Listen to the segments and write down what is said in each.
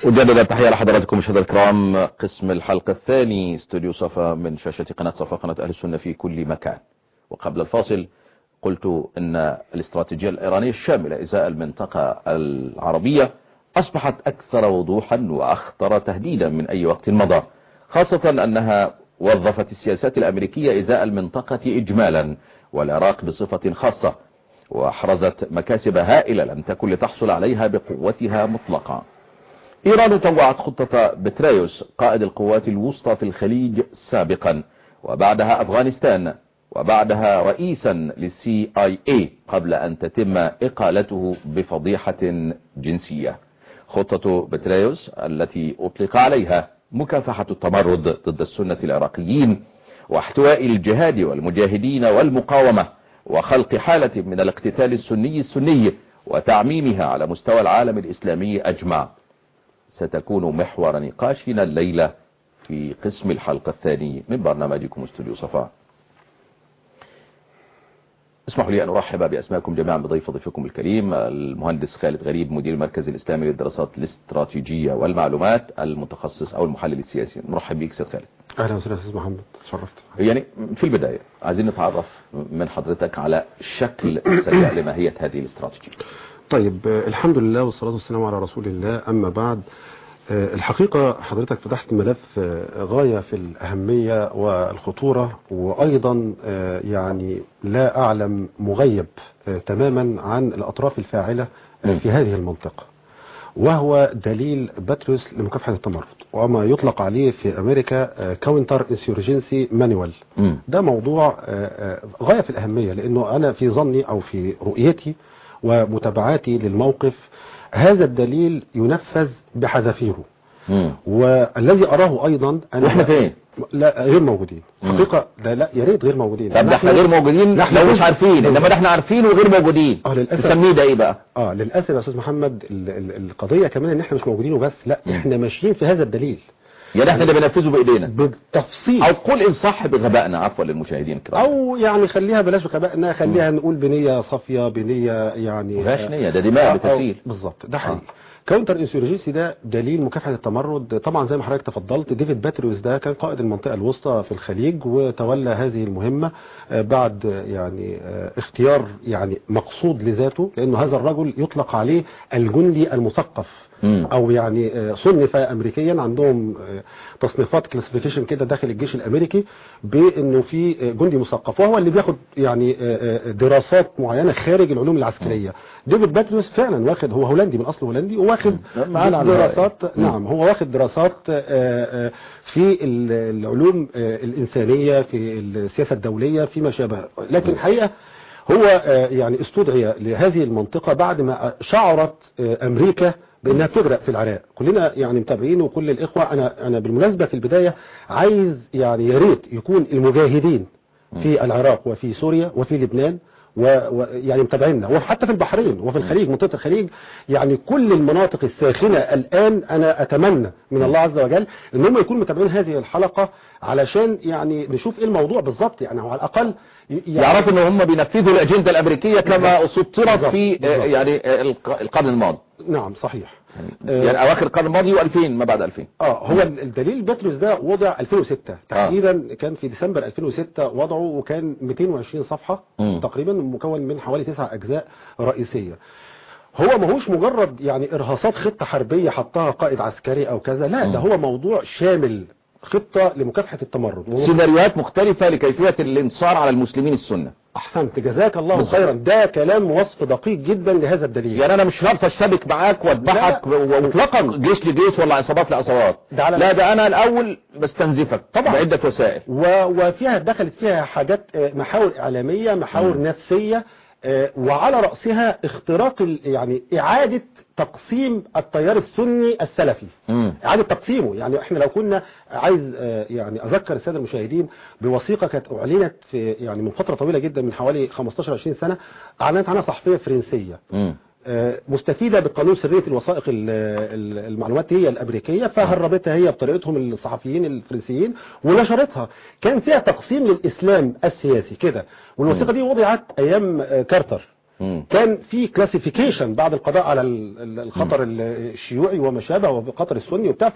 أجدد التحية لحضراتكم مشاهدينا الكرام قسم الحلقة الثاني استوديو صفا من شاشة قناة صفا قناة أهل السنة في كل مكان وقبل الفاصل قلت أن الاستراتيجية الإيرانية الشاملة إزاء المنطقة العربية أصبحت أكثر وضوحا وأخطر تهديدا من أي وقت مضى خاصة أنها وظفت السياسات الأمريكية إزاء المنطقة إجمالا والعراق بصفة خاصة وأحرزت مكاسب هائلة لم تكن لتحصل عليها بقوتها مطلقا إيران طوعت خطة بتريوس قائد القوات الوسطى في الخليج سابقا وبعدها أفغانستان وبعدها رئيسا للسي اي اي قبل أن تتم إقالته بفضيحة جنسية خطة بتريوس التي أطلق عليها مكافحة التمرد ضد السنة العراقيين واحتواء الجهاد والمجاهدين والمقاومة وخلق حالة من الاقتتال السني السني وتعميمها على مستوى العالم الإسلامي أجمع ستكون محور نقاشنا الليلة في قسم الحلقة الثاني من برنامجكم استوديو صفاء اسمحوا لي أن أرحب بأسماءكم جميعا بضيف ضيفكم الكريم المهندس خالد غريب مدير المركز الإسلامي للدراسات الاستراتيجية والمعلومات المتخصص أو المحلل السياسي نرحب بك سيد خالد اهلا وسهلا استاذ محمد تشرفت يعني في البداية عايزين نتعرف من حضرتك على شكل سريع لماهية هذه الاستراتيجية طيب آه، الحمد لله والصلاة والسلام على رسول الله أما بعد آه، الحقيقة حضرتك فتحت ملف آه، غاية في الأهمية والخطورة وأيضا آه، يعني لا أعلم مغيب آه، تماما عن الأطراف الفاعلة آه، مم. في هذه المنطقة وهو دليل باتريوس لمكافحة التمرد وما يطلق عليه في أمريكا كاونتر انسيورجنسي مانوال مم. ده موضوع آه، آه، غاية في الأهمية لأنه أنا في ظني أو في رؤيتي ومتابعاتي للموقف هذا الدليل ينفذ بحذافيره مم. والذي أراه أيضا أنا واحنا فين لا غير موجودين مم. حقيقة ده لا يا ريت غير موجودين طب ده احنا نحن- غير موجودين نحن لو مش جزء- عارفين انما ده احنا عارفين وغير موجودين اه للأسف تسميه ده ايه بقى اه للاسف يا استاذ محمد ال- ال- القضيه كمان ان احنا مش موجودين وبس لا مم. احنا ماشيين في هذا الدليل يعني احنا اللي بننفذه بايدينا بالتفصيل او قل ان صح بغبائنا عفوا للمشاهدين الكرام او يعني خليها بلاش غبائنا خليها نقول بنيه صافيه بنيه يعني مفيهاش نية ده دماء آه، بتسيل آه، بالظبط ده حقيقي كاونتر انسورجنسي ده دليل مكافحه التمرد طبعا زي ما حضرتك تفضلت ديفيد باتريوس ده كان قائد المنطقه الوسطى في الخليج وتولى هذه المهمه آه، بعد آه، يعني آه، اختيار يعني مقصود لذاته لانه هذا الرجل يطلق عليه الجندي المثقف مم. او يعني آه، صنف امريكيا عندهم آه، تصنيفات كلاسيفيكيشن كده داخل الجيش الامريكي بانه في آه، جندي مثقف وهو اللي بياخد يعني آه، آه، دراسات معينه خارج العلوم العسكريه ديفيد باتريوس فعلا واخد هو هولندي من اصل هولندي وواخد مم. معانا على الرأي. دراسات مم. نعم هو واخد دراسات آه، آه، في ال- العلوم آه، الانسانيه في السياسه الدوليه فيما شابه لكن الحقيقه هو آه، يعني استدعي لهذه المنطقة بعد ما شعرت آه، أمريكا بأنها بتغرق في العراق كلنا يعني متابعين وكل الإخوة أنا أنا بالمناسبة في البداية عايز يعني يا ريت يكون المجاهدين في العراق وفي سوريا وفي لبنان ويعني متابعيننا وحتى في البحرين وفي الخليج منطقة الخليج يعني كل المناطق الساخنة الآن أنا أتمنى من الله عز وجل ان هم يكونوا متابعين هذه الحلقة علشان يعني نشوف ايه الموضوع بالظبط يعني على الأقل ي- يعني يعرفوا ان هم بينفذوا الاجنده الامريكيه كما سطرت بالظبط. في آه، بالظبط. يعني آه، الق- القرن الماضي نعم صحيح يعني اواخر القرن الماضي و2000 ما بعد 2000 اه هو الدليل باتريوس ده وضع 2006 تحديدا كان في ديسمبر 2006 وضعه وكان 220 صفحة مم. تقريبا مكون من حوالي تسع اجزاء رئيسية هو ماهوش مجرد يعني ارهاصات خطة حربية حطها قائد عسكري او كذا لا ده مم. هو موضوع شامل خطة لمكافحة التمرد وهو- سيناريوهات مختلفة لكيفية الانتصار على المسلمين السنة احسنت جزاك الله بالظبط. خيرا ده كلام وصف دقيق جدا لهذا الدليل يعني انا مش شرط اشتبك معاك واذبحك لا، لا، واطلقا جيش لجيش ولا عصابات لعصابات ده على- لا ده انا الاول بستنزفك طبعا. بعدة وسائل و- وفيها دخلت فيها حاجات آه، محاور إعلامية محاور نفسية آه، وعلى رأسها اختراق ال- يعني إعادة تقسيم التيار السني السلفي مم. إعادة تقسيمه يعني احنا لو كنا عايز آه، يعني أذكر السادة المشاهدين بوثيقة كانت أعلنت في يعني من فترة طويلة جدا من حوالي 15-20 سنة أعلنت عنها صحفية فرنسية مم. آه، مستفيدة بقانون سرية الوثائق ال- ال- المعلومات هي الأمريكية فهربتها هي بطريقتهم الصحفيين الفرنسيين ونشرتها كان فيها تقسيم للإسلام السياسي كده والوثيقة دي وضعت أيام آه، كارتر مم. كان في كلاسيفيكيشن بعد القضاء على ال- ال- الخطر ال- الشيوعي وما شابه وبخطر السني وبتاع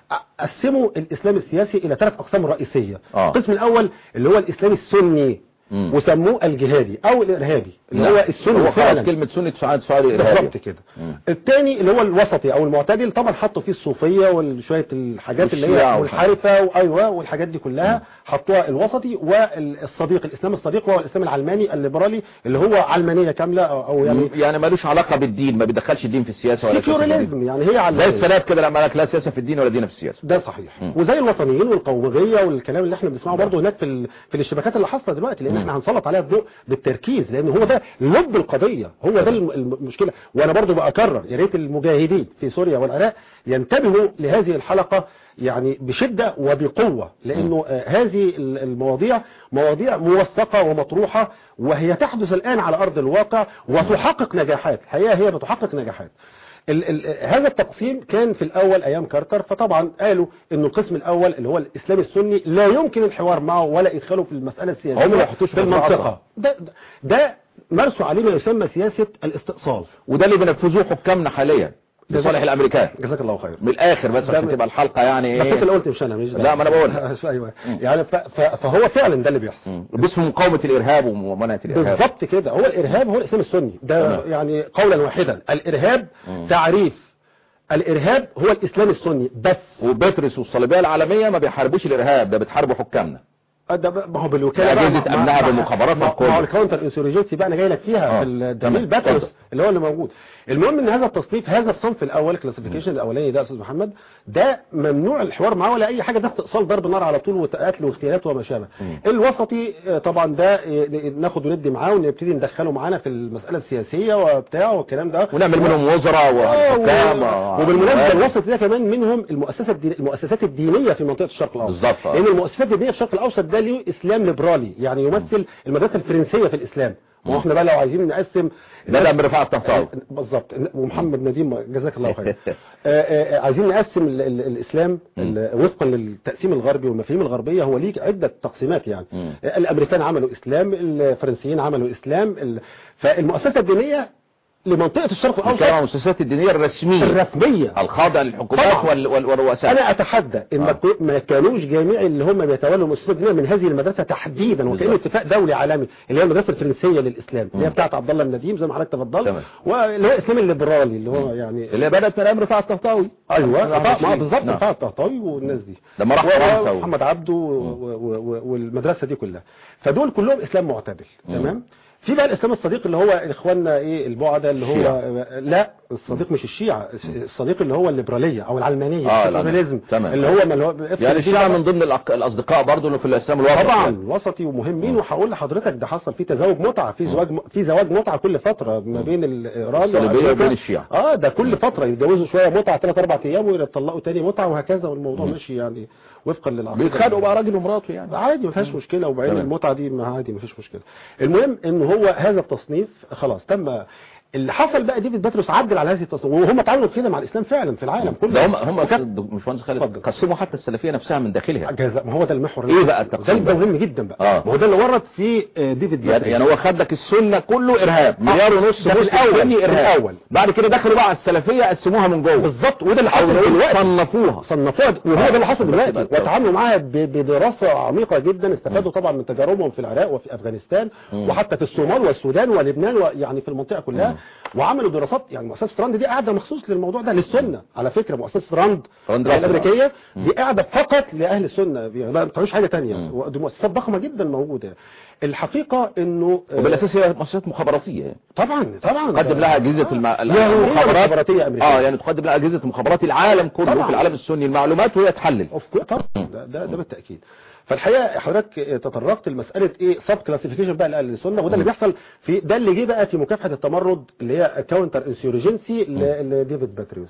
فقسموا الاسلام السياسي الى ثلاث اقسام رئيسيه آه. القسم الاول اللي هو الاسلام السني مم. وسموه الجهادي او الارهابي اللي نعم. هو السني هو خلاص فعلا كلمة سنة سعاد سعادي إرهابي بالظبط كده مم. الثاني اللي هو الوسطي او المعتدل طبعا حطوا فيه الصوفيه وشويه الحاجات اللي والشيعة هي والحاجات. منحرفه وايوه والحاجات دي كلها حطوها الوسطي والصديق الاسلام الصديق وهو الاسلام العلماني الليبرالي اللي هو علمانيه كامله او أو يعني يعني ملوش علاقة بالدين ما بيدخلش الدين في السياسة ولا سياسة في الدين. سيكولاريزم يعني هي زي علمانيه السلف كده لما قالك لا سياسة في الدين ولا دين في السياسة ده صحيح مم. وزي الوطنيين والقوميه والكلام اللي احنا بنسمعه برضه هناك في ال... في الاشتباكات اللي حاصله دلوقتي لان مم. احنا هنسلط عليها الضوء بالتركيز لان هو ده لب القضيه هو ده الم- الم- المشكله وانا برضه بكرر يا ريت المجاهدين في سوريا والعراق ينتبهوا لهذه الحلقه يعني بشده وبقوه لانه آه هذه ال- المواضيع مواضيع موثقه ومطروحه وهي تحدث الان على ارض الواقع وتحقق نجاحات الحقيقه هي بتحقق نجاحات ال ال هذا التقسيم كان في الأول أيام كارتر فطبعا قالوا أنه القسم الأول اللي هو الإسلام السني لا يمكن الحوار معه ولا إدخاله في المسألة السياسية هم ما يحطوش في في الخطة. المنطقة ده, ده, ده مارسوا عليه ما يسمى سياسة الاستئصال وده اللي بينفذوه حكامنا حاليا لصالح الامريكان جزاك الله خير من الاخر بس ده عشان م- تبقى الحلقة يعني بس انت اللي ايه قلت مش انا مش لا، ما أنا بقولها. ايوه يعني ف ف فهو فعلا ده اللي بيحصل مم. باسم مقاومة الارهاب ومناهة الارهاب بالظبط كده هو الارهاب هو الاسلام السني ده تمام. يعني قولا واحدا الارهاب مم. تعريف الارهاب هو الاسلام السني بس وبطرس والصليبية العالمية ما بيحاربوش الارهاب ده بيتحاربوا حكامنا ده بقى- ما هو بالوكاله بقى أجهزة ما- أمنها ما- بالمخابرات ما والكل. ما هو الكاونتر انسورجنسي بقى انا جاي لك فيها آه. في تمام. الدليل اتفضل. باتروس اللي هو اللي موجود المهم ان هذا التصنيف هذا الصنف الاول كلاسيفيكيشن الاولاني ده يا استاذ محمد ده ممنوع الحوار معاه ولا اي حاجه ده استئصال ضرب نار على طول وقتل واغتيالات وما شابه مم. الوسطي آه، طبعا ده آه، ناخد وندي معاه ونبتدي ندخله معانا في المساله السياسيه وبتاع والكلام ده ونعمل منهم وزراء آه، وحكام و- وبالمناسبه الوسط ده كمان منهم المؤسسه الدين المؤسسات الدينيه في منطقه الشرق الاوسط بالظبط، آه. لان المؤسسات الدينيه في الشرق الاوسط ده له اسلام ليبرالي يعني يمثل المدرسه الفرنسيه في الاسلام ما هو احنا بقى لو عايزين نقسم بدأ برفاعة الطهطاوي بالظبط ومحمد نديم جزاك الله خير آه، آه، عايزين نقسم ال ال الاسلام ال- وفقا للتقسيم الغربي والمفاهيم الغربيه هو ليه عده تقسيمات يعني مم. آه، الامريكان عملوا اسلام الفرنسيين عملوا اسلام ال- فالمؤسسه الدينيه لمنطقه الشرق كانوا الاوسط المؤسسات الدينية الرسمية الرسميه الخاضع للحكومات طبعا. وال- وال- والرؤساء انا اتحدى ان آه. ما- ما كانوش جميع اللي هم بيتولوا المؤسسات الدينيه من هذه المدرسه تحديدا وكانه بالظبط. اتفاق دولي عالمي اللي هي المدرسه الفرنسيه للاسلام اللي هي مم. بتاعت عبد الله النديم زي ما حضرتك تفضلت تمام. واللي هو الاسلام الليبرالي اللي هو يعني اللي بدأت من أيام رفاعة الطهطاوي ايوه نعم. طبعا ما بالظبط نعم. رفاعة الطهطاوي والناس دي لما راح و- فرنسا و- ومحمد عبده و- و- و- والمدرسه دي كلها فدول كلهم اسلام معتدل مم. تمام في بقى الاسلام الصديق اللي هو اخواننا ايه البعده اللي هو الشيعة. لا الصديق مش الشيعة الصديق اللي هو الليبراليه او العلمانيه آه، الليبراليزم تمام. اللي هو ما اللي هو يعني الشيعة من ضمن الأق- الأصدقاء برضه اللي في الإسلام الوسط طبعا يعني. وسطي ومهمين وهقول لحضرتك ده حصل فيه تزاوج متعه في زواج م- في زواج متعه كل فتره ما بين ايران الصليبية وأمريكا. وبين الشيعة. اه ده كل فتره يتجوزوا شويه متعه ثلاث اربع ايام ويطلقوا تاني متعه وهكذا والموضوع ماشي يعني وفقا للعقيده بيتخانقوا بقى راجل ومراته يعني عادي ما فيهاش مشكله وبعدين تمام. المتعه دي ما عادي ما فيش مشكله المهم ان هو هذا التصنيف خلاص تم اللي حصل بقى ديفيد باتروس عدل على هذه التصنيف وهم اتعاملوا كده مع الاسلام فعلا في العالم كله ده هم هم وكان- مش مهندس خالد اتفضل. قسموا حتى السلفية نفسها من داخلها جزاء ما هو ده المحور إيه بقى التقسيم ده, ده بقى؟ مهم جدا بقى آه. ما هو ده اللي ورد في آه، ديفيد يعني, باتروس يعني هو خد لك السنة كله إرهاب مليار ونص ده في مسلم الأول، سني في إرهاب الأول. بعد كده دخلوا بقى على السلفية قسموها من جوه بالظبط وده اللي أو حصل نقول دلوقتي صنفوها صنفوها وهو ده اللي حصل بس دلوقتي بقى- وتعاملوا معاها ب- بدراسة عميقة جدا استفادوا طبعا من تجاربهم في العراق وفي افغانستان مم. وحتى في الصومال والسودان ولبنان ويعني في المنطقة كلها وعملوا دراسات يعني مؤسسة راند دي قاعدة مخصوص للموضوع ده للسنة على فكرة مؤسسة راند راند راسل، الامريكية دي قاعدة فقط لاهل السنة يعني ما بتعملوش حاجة تانية مم. ودي مؤسسات ضخمة جدا موجودة الحقيقة انه آه، وبالأساس هي مؤسسات مخابراتية يعني. طبعا طبعا تقدم لها أجهزة الم... يهودية مخابراتية أمريكية. اه يعني تقدم لها أجهزة مخابرات العالم كله طبعا. في العالم السني المعلومات وهي تحلل اوف كو- طبعا ده, ده, ده بالتاكيد فالحقيقه حضرتك تطرقت لمساله ايه سب كلاسيفيكيشن بقى لاهل السنه وده اللي بيحصل في ده اللي جه بقى في مكافحه التمرد اللي هي كاونتر انسيورجنسي لديفيد باتريوس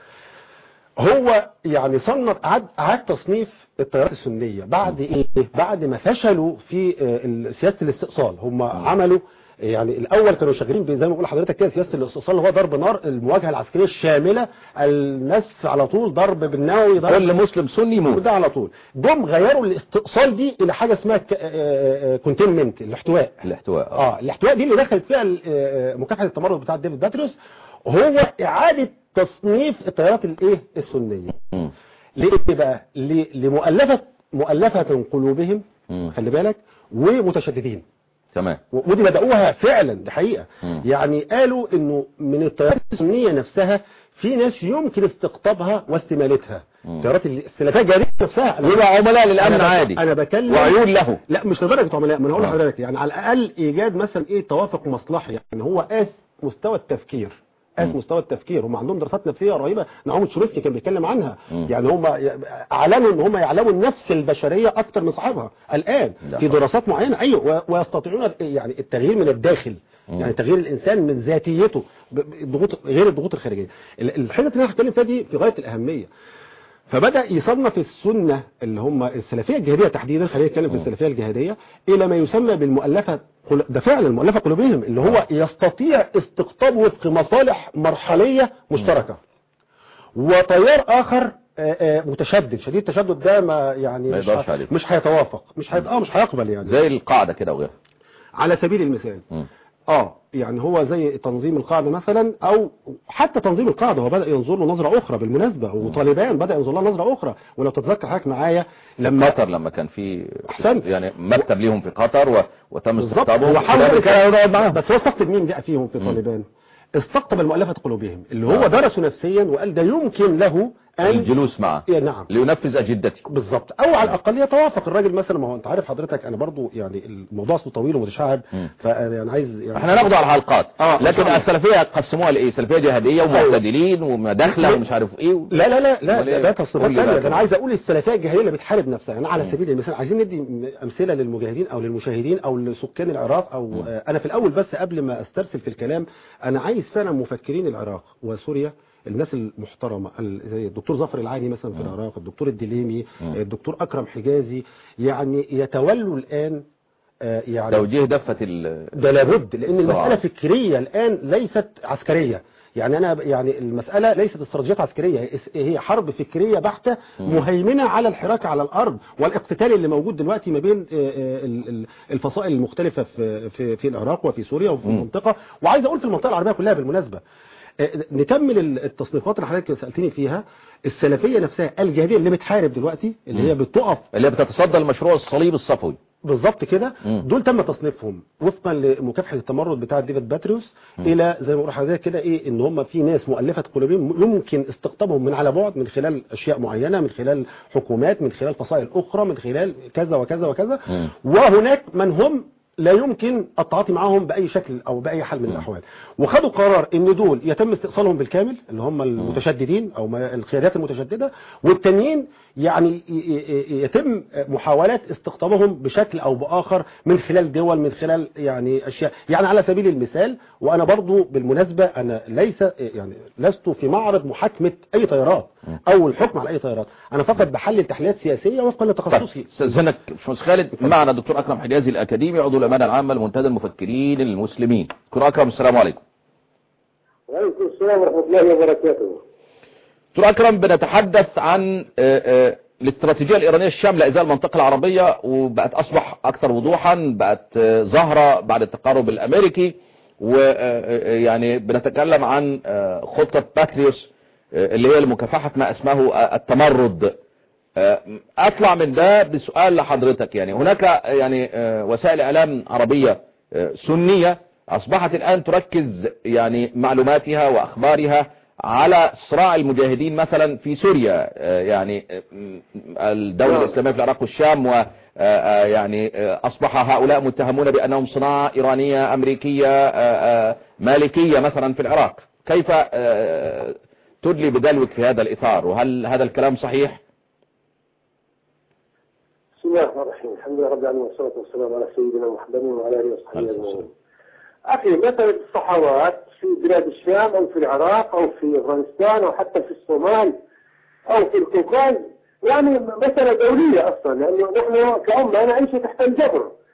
هو يعني صنف اعاد اعاد تصنيف التيارات السنيه بعد ايه بعد ما فشلوا في آه، ال- سياسه الاستئصال هم عملوا يعني الاول كانوا شغالين ب- زي ما بقول لحضرتك كده سياسه الاستئصال اللي هو ضرب نار المواجهه العسكريه الشامله الناس على طول ضرب بالنووي ضرب كل مسلم سني يموت ده على طول جم غيروا الاستئصال دي الى حاجه اسمها كونتينمنت الاحتواء الاحتواء اه الاحتواء دي اللي دخلت فيها ال- آه، مكافحه التمرد بتاع ديفيد باتريوس هو اعاده تصنيف التيارات الايه السنيه مم. ليه بقى ل- لمؤلفه مؤلفه قلوبهم مم. خلي بالك ومتشددين تمام و- ودي بدأوها فعلا دي حقيقة مم. يعني قالوا انه من التيارات السنية نفسها في ناس يمكن استقطابها واستمالتها مم. التيارات السلفية الجارية نفسها ويبقى عملاء للامن أنا بك- عادي انا بكلم وعيون له لا مش لدرجة عملاء ما انا هقول آه. لحضرتك يعني على الاقل ايجاد مثلا ايه توافق مصلحي يعني هو قاس مستوى التفكير قاس مم. مستوى التفكير هم عندهم دراسات نفسيه رهيبه نعوم تشوريسكي كان بيتكلم عنها مم. يعني هم اعلنوا ان هم يعلموا النفس البشريه اكتر من صاحبها الان لا في حول. دراسات معينه ايوه و- ويستطيعون يعني التغيير من الداخل مم. يعني تغيير الانسان من ذاتيته ب- ب- الضغوط غير الضغوط الخارجيه ال- الحته اللي انا هتكلم فيها دي في غايه الاهميه فبدا يصنف السنه اللي هم السلفيه الجهاديه تحديدا خلينا نتكلم في مم. السلفيه الجهاديه الى ما يسمى بالمؤلفه قل- ده فعلا المؤلفه قلوبهم اللي هو يستطيع استقطاب وفق مصالح مرحليه مشتركه وتيار اخر آه، آه، متشدد شديد التشدد ده ما يعني ما مش يقدرش ه- عليه. مش هيتوافق مش هيت... اه مش هيقبل يعني زي القاعدة كده وغيرها على سبيل المثال مم. اه يعني هو زي تنظيم القاعده مثلا او حتى تنظيم القاعده هو بدا ينظر له نظره اخرى بالمناسبه وطالبان بدا ينظر لها نظره اخرى ولو تتذكر حضرتك معايا لما لما قطر لما كان في أحسنت. يعني مكتب ليهم في قطر و... وتم بالظبط استقطابهم هو حاول وكان كان يقعد معاهم بس هو استقطب مين بقى فيهم في مم. طالبان استقطب المؤلفه قلوبهم اللي هو آه. درسه نفسيا وقال ده يمكن له ان الجلوس معه يا نعم لينفذ أجدته بالظبط او على الاقل يتوافق الراجل مثلا ما هو انت عارف حضرتك انا برضو يعني الموضوع اصله طويل ومتشعب مم. فانا يعني عايز يعني احنا ناخده على الحلقات آه، إن لكن شاء الله. السلفية قسموها لايه سلفية جهادية ومعتدلين ومداخلة ومش عارف ايه و... لا لا لا لا أمال إيه؟ ده, ده تصريفات قول لي بقى ثانيه ده كده. انا عايز اقول السلفيه الجاهليه اللي بتحارب نفسها انا على مم. سبيل المثال عايزين ندي م- امثله للمجاهدين او للمشاهدين او لسكان العراق او مم. آه، انا في الاول بس قبل ما استرسل في الكلام انا عايز فعلا مفكرين العراق وسوريا الناس المحترمه ال- زي الدكتور ظفر العاني مثلا في مم. العراق الدكتور الدليمي مم. آه، الدكتور اكرم حجازي يعني يتولوا الان آه، يعني توجيه دفة ال... ده لابد لان الصراع. المساله فكريه الان ليست عسكريه يعني انا يعني المساله ليست استراتيجيات عسكريه هي- هي حرب فكريه بحته مم. مهيمنه على الحراك على الارض والاقتتال اللي موجود دلوقتي ما بين آه، آه، ال- ال- الفصائل المختلفه في في في العراق وفي سوريا وفي مم. المنطقه وعايز اقول في المنطقه العربيه كلها بالمناسبه آه، نكمل ال- التصنيفات اللي حضرتك سالتني فيها السلفيه نفسها الجهاديه اللي بتحارب دلوقتي اللي مم. هي بتقف اللي بتتصدى لمشروع الصليب الصفوي بالظبط كده مم. دول تم تصنيفهم وفقا لمكافحه التمرد بتاع ديفيد باتريوس مم. الى زي ما بقول لحضرتك كده ايه ان هم في ناس مؤلفه قلوبهم يمكن استقطابهم من على بعد من خلال اشياء معينه من خلال حكومات من خلال فصائل اخرى من خلال كذا وكذا وكذا مم. وهناك من هم لا يمكن التعاطي معهم باي شكل او باي حال من مم. الاحوال وخدوا قرار ان دول يتم استئصالهم بالكامل اللي هم المتشددين او ما- القيادات المتشدده والتانيين يعني ي- ي- يتم محاولات استقطابهم بشكل او باخر من خلال دول من خلال يعني اشياء يعني على سبيل المثال وانا برضو بالمناسبه انا ليس يعني لست في معرض محاكمه اي طيارات او الحكم على اي طيارات انا فقط بحلل تحليلات سياسيه وفقا لتخصصي استاذنك باشمهندس خالد معنا الدكتور اكرم حجازي الاكاديمي عضو الامانه العامه لمنتدى المفكرين المسلمين دكتور اكرم السلام عليكم وعليكم السلام ورحمة الله وبركاته دكتور اكرم بنتحدث عن آه، آه، الاستراتيجيه الايرانيه الشامله ازاء المنطقه العربيه وبقت اصبح اكثر وضوحا بقت آه، ظاهره بعد التقارب الامريكي ويعني بنتكلم عن آه، خطه باتريوس آه، اللي هي لمكافحه ما اسمه آه، التمرد آه، اطلع من ده بسؤال لحضرتك يعني هناك يعني آه، وسائل اعلام عربيه آه، سنيه اصبحت الان تركز يعني معلوماتها واخبارها على صراع المجاهدين مثلا في سوريا آه، يعني آه، م- الدولة نعم. الإسلامية في العراق والشام و آه، آه، يعني آه، أصبح هؤلاء متهمون بأنهم صناعة إيرانية أمريكية آه، آه، مالكية مثلا في العراق كيف آه، تدلي بدلوك في هذا الإطار وهل هذا الكلام صحيح؟ بسم الله الرحمن الرحيم الحمد لله رب العالمين والصلاة والسلام على سيدنا محمد وعلى آله وصحبه عليه الصلاة أجمعين أخي مسألة الصحوات في بلاد الشام أو في العراق أو في أفغانستان أو حتى في الصومال أو في القوقاز يعني مسألة دولية أصلا لأنه نحن كأمة نعيش تحت الجبر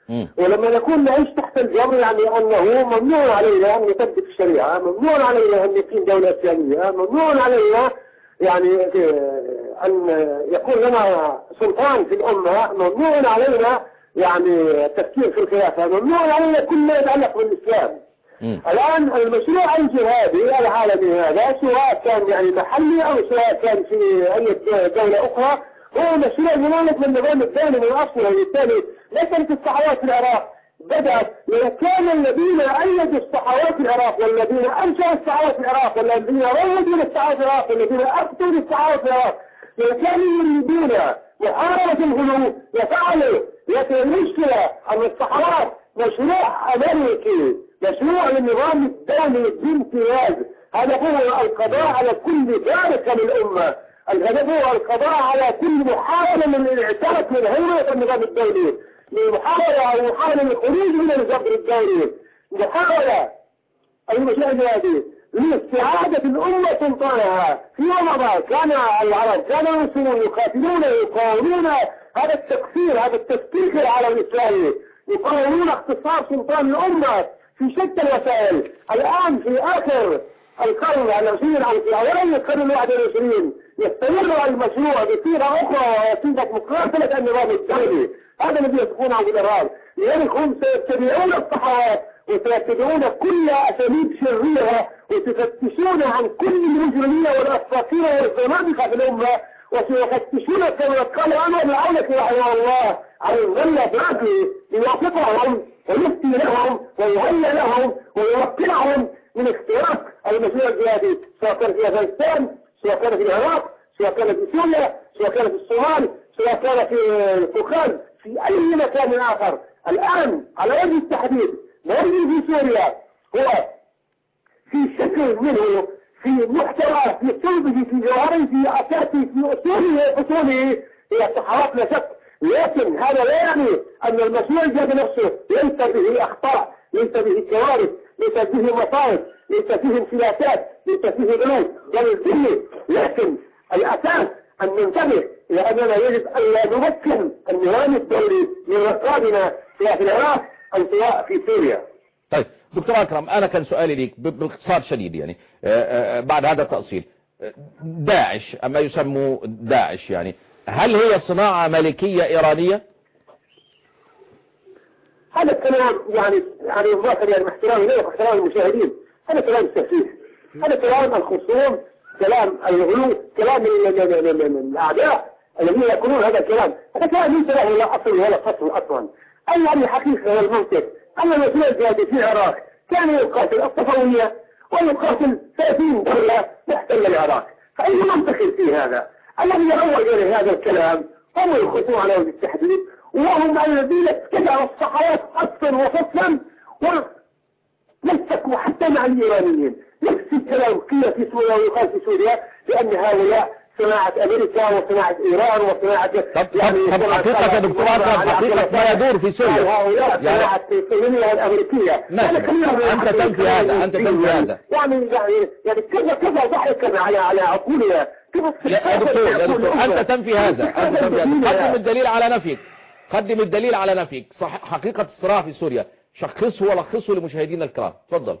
مم. ولما نكون نعيش تحت الجبر يعني أنه ممنوع علينا أن نثبت الشريعة ممنوع علينا أن نقيم دولة إسلامية ممنوع علينا يعني آه، أن يكون لنا سلطان في الأمة ممنوع علينا يعني التفكير في الخلافة ممنوع علينا كل ما يتعلق بالإسلام مم. الآن المشروع الجهادي العالمي هذا سواء كان يعني محلي أو سواء كان في أي دولة أخرى هو مشروع مناهض للنظام الدولي من أصله وبالتالي ليست الصحوات في العراق بدأت لو كان الذين أيدوا الصحوات في العراق والذين أنشأوا الصحوات في العراق والذين روجوا للصحوات في العراق والذين أفتوا للصحوات في العراق لو كانوا يريدون محاربة الغلو لفعلوا لكن المشكلة أن الصحوات مشروع أمريكي مشروع للنظام الدولي بامتياز هذا هو القضاء على كل ذلك من الأمة الهدف هو القضاء على كل محاولة من الاعتراف من هيئة النظام الدولي محاولة أو محاولة للخروج من الجبر الدولي محاولة المشاهد هذه لاستعادة الأمة سلطانها في مضى كان العرب كانوا المسلمون يقاتلون يقاومون هذا التكفير هذا التفكير في العالم الإسلامي يقاومون اختصار سلطان الأمة في شتى الوسائل الآن في آخر القرن العشرين أو في أوائل القرن الواحد والعشرين يستمر المشروع بصيغة أخرى وصيغة مقاتلة النظام الدولي هذا الذي يصفونه بالإرهاب لأنهم سيتبعون الصحوات وسيتبعون كل أساليب شريرة وسيفتشون عن كل المجرمية والأساطير والزنادقة في الأمة وسيفتشون كما قال أنا العونة رحمه الله عن الظل فاكي ليوافقهم ويفتي لهم ويهيئ لهم ويوكلهم من اختراق المشروع الجهادي سواء كان في أفغانستان سواء كان في العراق سواء كان في سوريا سواء كان في الصومال سواء كان في الفوكان في أي مكان آخر الآن على وجه التحديد ما يجري في سوريا هو في شكل منه في محتوى في صلبه في جوهره في أساسه في أصوله أصوله هي الصحوات لا شك لكن هذا لا يعني أن المسؤول الجاد نفسه ليس به أخطاء ليس به كوارث ليس به مصائب ليس فيه انفلاتات ليس فيه غلو بل به لكن الأساس أن ننتبه إلى أننا يجب أن لا نمكن النظام الدولي من رقابنا سواء في العراق أو سواء في سوريا طيب دكتور أكرم أنا كان سؤالي ليك ب- باختصار شديد يعني آه، آه، بعد هذا التأصيل آه، داعش أما يسموا داعش يعني هل هي صناعة ملكية إيرانية هذا الكلام يعني يعني الظاهر يعني مع احترامي لك واحترام المشاهدين هذا كلام سفيه هذا كلام الخصوم كلام الغلو كلام ال- ال- ال- ال- ال- الأعداء الذين يقولون هذا الكلام هذا كلام ليس له لا أصل ولا فصل أصلا أي يعني الحقيقة والمنطق أن المسؤول الجهادي في العراق كان يقاتل الصفوية ويقاتل 30 دولة محتلة العراق فأي منطق في هذا الذي يروج إلى هذا الكلام هم الخصوم على وجه التحديد وهم الذين اتبعوا الصحوات أصلا وفصلا مسكوا حتى مع الإيرانيين نفس الكلام قيل في سوريا ويقال في سوريا لأن هؤلاء صناعة أمريكا وصناعة إيران وصناعة طب طب طب حقيقة يا دكتور أكرم حقيقة ما يدور في سوريا هؤلاء يعني صناعة الصهيونية الأمريكية ماشي. هذا كلام أنت تنفي هذا، أنت تنفي هذا. يعني يعني يعني كذا كذا ضحكا على على عقولنا كذا لا يا دكتور يا دكتور أنت تنفي هذا أنت تنفي هذا قدم الدليل على نفيك قدم الدليل على نفيك صح حقيقة الصراع في سوريا شخصه ولخصه لمشاهدينا الكرام تفضل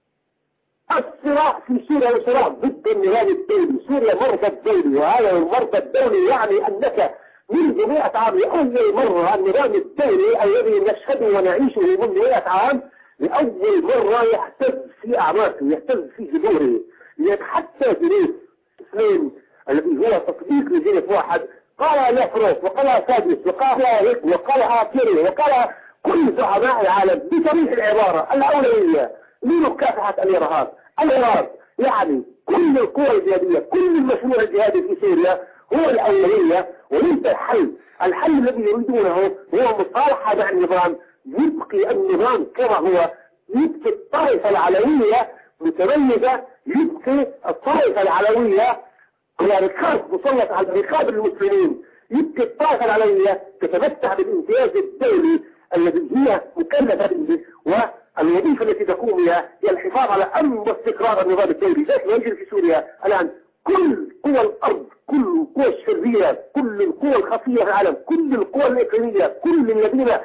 الصراع في سوريا هو صراع ضد النظام الدولي سوريا مرضى الدولي وهذا المرضى الدولي يعني أنك منذ مئة عام لأول مرة النظام الدولي الذي نشهده ونعيشه منذ مئة عام لأول مرة يهتز في أعماقه يهتز في جذوره لأن حتى جنيف اثنين الذي هو تطبيق لجنيف واحد قال لافروف وقال سادس وقال هيك وقال آكيري وقال كل زعماء العالم بصريح العبارة الأولوية لمكافحة الإرهاب الإرهاب يعني كل القوى الجهادية كل المشروع الجهادي في سوريا هو الأولوية وليس الحل الحل الذي يريدونه هو مصالحة مع النظام يبقي النظام كما هو يبقي الطائفة العلوية متميزة يبقي الطائفة العلوية هي ركاب مسلط على ركاب المسلمين يبقي الطائفة العلوية تتمتع بالامتياز الدولي الذي هي مكلفة به والوظيفة التي تقوم بها هي الحفاظ على أمن واستقرار النظام الدولي ذات ما يجري في سوريا الآن كل قوى الأرض كل القوى الشريرة كل القوى الخفية في العالم كل القوى الإقليمية كل الذين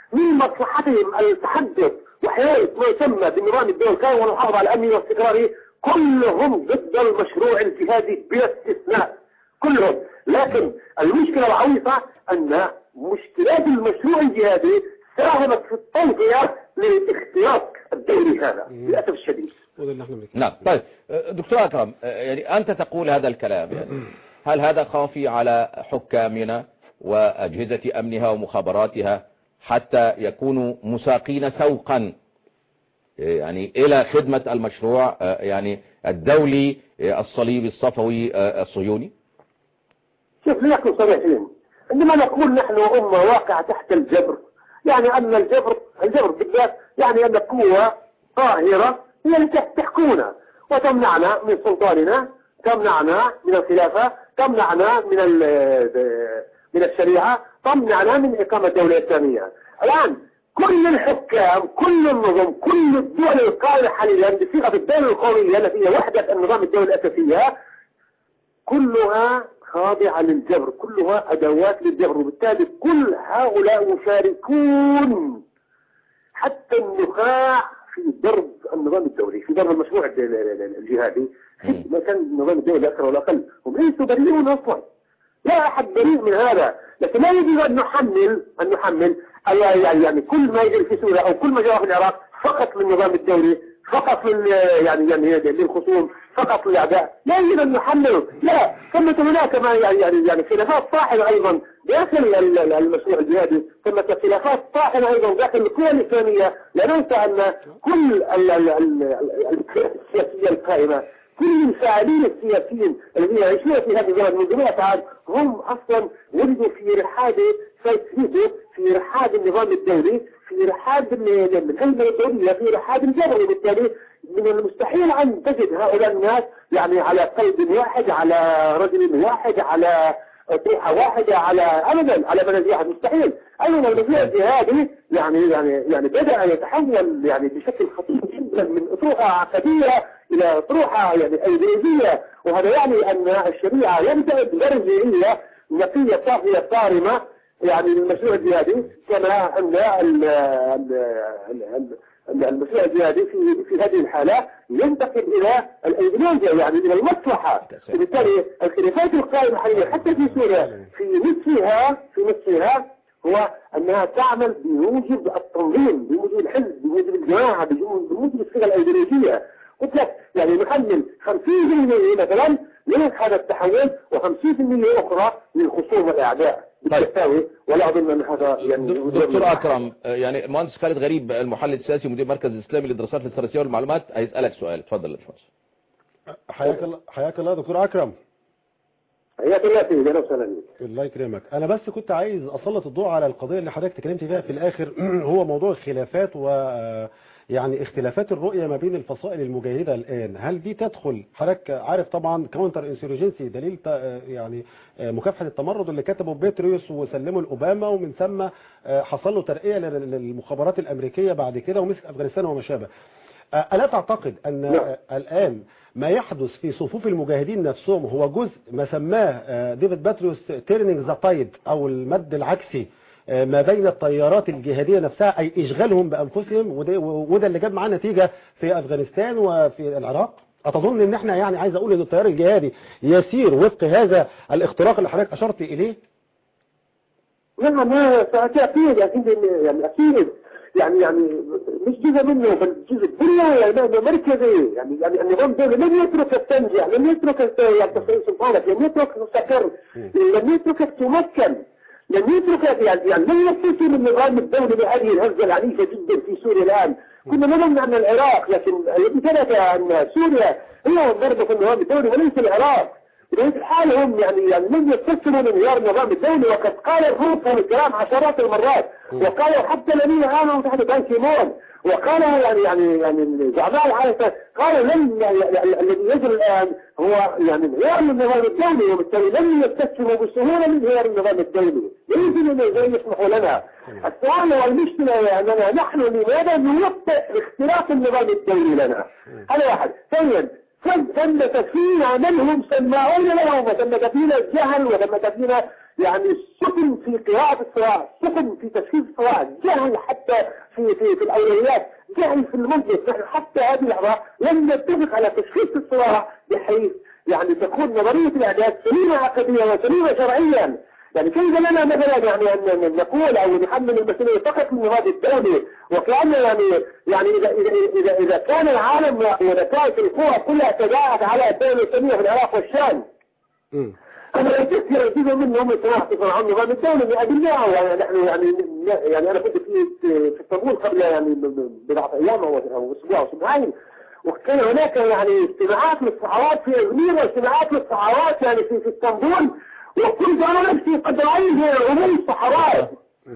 من مصلحتهم التحدث وحياة ما يسمى بالنظام الدولي الكامل والمحافظة على الأمن والاستقرار كلهم ضد المشروع الجهادي بلا استثناء كلهم لكن المشكلة العويصة أن مشكلات المشروع الجهادي ساهمت في التوقيع لاختراق الدوري هذا للأسف الشديد وده اللي احنا بنتكلم نعم طيب دكتور أكرم يعني أنت تقول هذا الكلام يعني هل هذا خافي على حكامنا وأجهزة أمنها ومخابراتها حتى يكونوا مساقين سوقا يعني إلى خدمة المشروع يعني الدولي الصليبي الصفوي الصهيوني شوف لنكن صريحين عندما نقول نحن أمة واقعة تحت الجبر يعني أن الجبر الجبر بالذات يعني أن قوة قاهرة هي التي تحكمنا وتمنعنا من سلطاننا تمنعنا من الخلافة تمنعنا من من الشريعة تمنعنا من إقامة دولة إسلامية الآن كل الحكام كل النظم كل الدول القائمة حاليا بصيغة الدولة القومية التي هي وحدة النظام الدولي الأساسية كلها خاضعة للجبر كلها أدوات للجبر وبالتالي كل هؤلاء مشاركون حتى النخاع في ضرب النظام الدولي في ضرب المشروع الجهادي ما كان النظام الدولي أكثر ولا أقل هم ليسوا بريئون أصلا لا أحد بريء من هذا لكن لا يجب أن نحمل أن نحمل يعني, يعني كل ما يجري في سوريا أو كل ما جرى في العراق فقط للنظام الدولي فقط لل يعني يعني للخصوم فقط للأعداء لا يجب أن نحمله لا ثمة هناك ما يعني يعني يعني خلافات طاحنة أيضا داخل المشروع الجهادي ثمة خلافات طاحنة أيضا داخل القوى الإسلامية لا ننسى أن كل السياسية القائمة كل الفاعلين السياسيين الذين يعيشون في هذا الزمن من جميع عام هم أصلا ولدوا في رحاب فيتفيدوا في رحاب النظام الدولي في رحاب الهيمنة الدولية في رحاب الجبر وبالتالي من المستحيل أن تجد هؤلاء الناس يعني على قلب واحد على رجل واحد على طريحة واحدة على أبدا على منازل واحد مستحيل أيضا المنازل الجهادي يعني يعني يعني بدأ يتحول يعني بشكل خطير جدا من أطروحة عقدية إلى أطروحة يعني أيديولوجية وهذا يعني أن الشريعة لم تعد مرجعية نقية صافية صارمة يعني للمشروع الجهادي كما أن المشروع الجهادي في في هذه الحالة ينتقل إلى الأيديولوجيا يعني إلى المصلحة وبالتالي الخلافات القائمة حاليا حتى في سوريا في نصفها في نصفها هو أنها تعمل بموجب التنظيم بموجب الحزب بموجب الجماعة بموجب الصيغة الأيديولوجية قلت لك يعني نحمل 50% مثلا من هذا التحول و50% أخرى للخصوم والأعداء بالتساوي ولا أظن أن هذا يعني دكتور أكرم يعني المهندس خالد غريب المحلل السياسي ومدير مركز الإسلامي للدراسات الاستراتيجية والمعلومات هيسألك سؤال اتفضل يا باشمهندس حياك الله حياك الله دكتور أكرم حياك الله سيدي اهلا وسهلا الله يكرمك انا بس كنت عايز اسلط الضوء على القضيه اللي حضرتك اتكلمت فيها في الاخر هو موضوع الخلافات و يعني اختلافات الرؤية ما بين الفصائل المجاهدة الآن هل دي تدخل حضرتك عارف طبعا كاونتر انسيرجنسي دليل يعني مكافحة التمرد اللي كتبه بيتريوس وسلمه لأوباما ومن ثم حصل له ترقية للمخابرات الأمريكية بعد كده ومسك أفغانستان وما شابه ألا تعتقد أن الآن ما يحدث في صفوف المجاهدين نفسهم هو جزء ما سماه ديفيد باتريوس تيرنينج ذا تايد أو المد العكسي ما بين التيارات الجهادية نفسها أي إشغالهم بأنفسهم وده, وده اللي جاب معاه نتيجة في أفغانستان وفي العراق أتظن أن احنا يعني عايز أقول أن التيار الجهادي يسير وفق هذا الاختراق اللي حضرتك أشرت إليه نعم أكيد أكيد يعني أكيد يعني يعني مش جزء منه بل جزء كله يعني مركزي يعني يعني النظام الدولي لم يترك التنجح لم يترك يعني سبحانك لم يترك مستقر لم يترك تمكن لم يترك يعني يعني لم يستسلم النظام الدولي لهذه الهزة العنيفة جدا في سوريا الآن كنا نظن أن العراق لكن الذي ثبت أن سوريا هي ضربة في النظام الدولي وليس العراق بطبيعة الحال هم يعني يعني لم يستسلموا لانهيار النظام الدولي وقد قال الروس الكلام عشرات المرات وقالوا حتى الذين آمنوا تحت بان كيمون وقال يعني يعني يعني زعماء العالم قالوا لن الذي يجري الآن هو يعني انهيار النظام الدولي وبالتالي لن يستسلموا بسهولة لانهيار النظام الدولي ليس أن يسمحوا لنا السؤال والمشكلة أننا نحن لماذا نوقع اختلاف النظام الدولي لنا هذا واحد ثانيا ثمة فينا من هم سماعون لهم وثمة فينا الجهل وثمة فينا يعني سكن في قراءة الصراع سكن في تشخيص الصراع جهل حتى في في في الأولويات جهل في المنطق نحن حتى هذه اللحظة لم نتفق على تشخيص الصراع بحيث يعني تكون نظرية الإعداد سليمة عقديا وسليمة شرعيا يعني كيف لنا مثلا يعني أن نقول أو نحمل المسؤولية فقط من هذه الدولة وكأن يعني يعني إذا إذا إذا, إذا كان العالم ونتائج القوى كلها تداعت على الدولة الإسلامية في العراق والشام مم. أنا ليست جزء منهم صراحة عن نظام الدولة بأدلة يعني نحن يعني يعني أنا كنت في في اسطنبول قبل يعني بضعة أيام أو أو أسبوع أو أسبوعين وكان هناك يعني اجتماعات للصحوات في إزمير واجتماعات للصحوات يعني في في اسطنبول وكنت أنا نفسي قد رأيت عموم الصحوات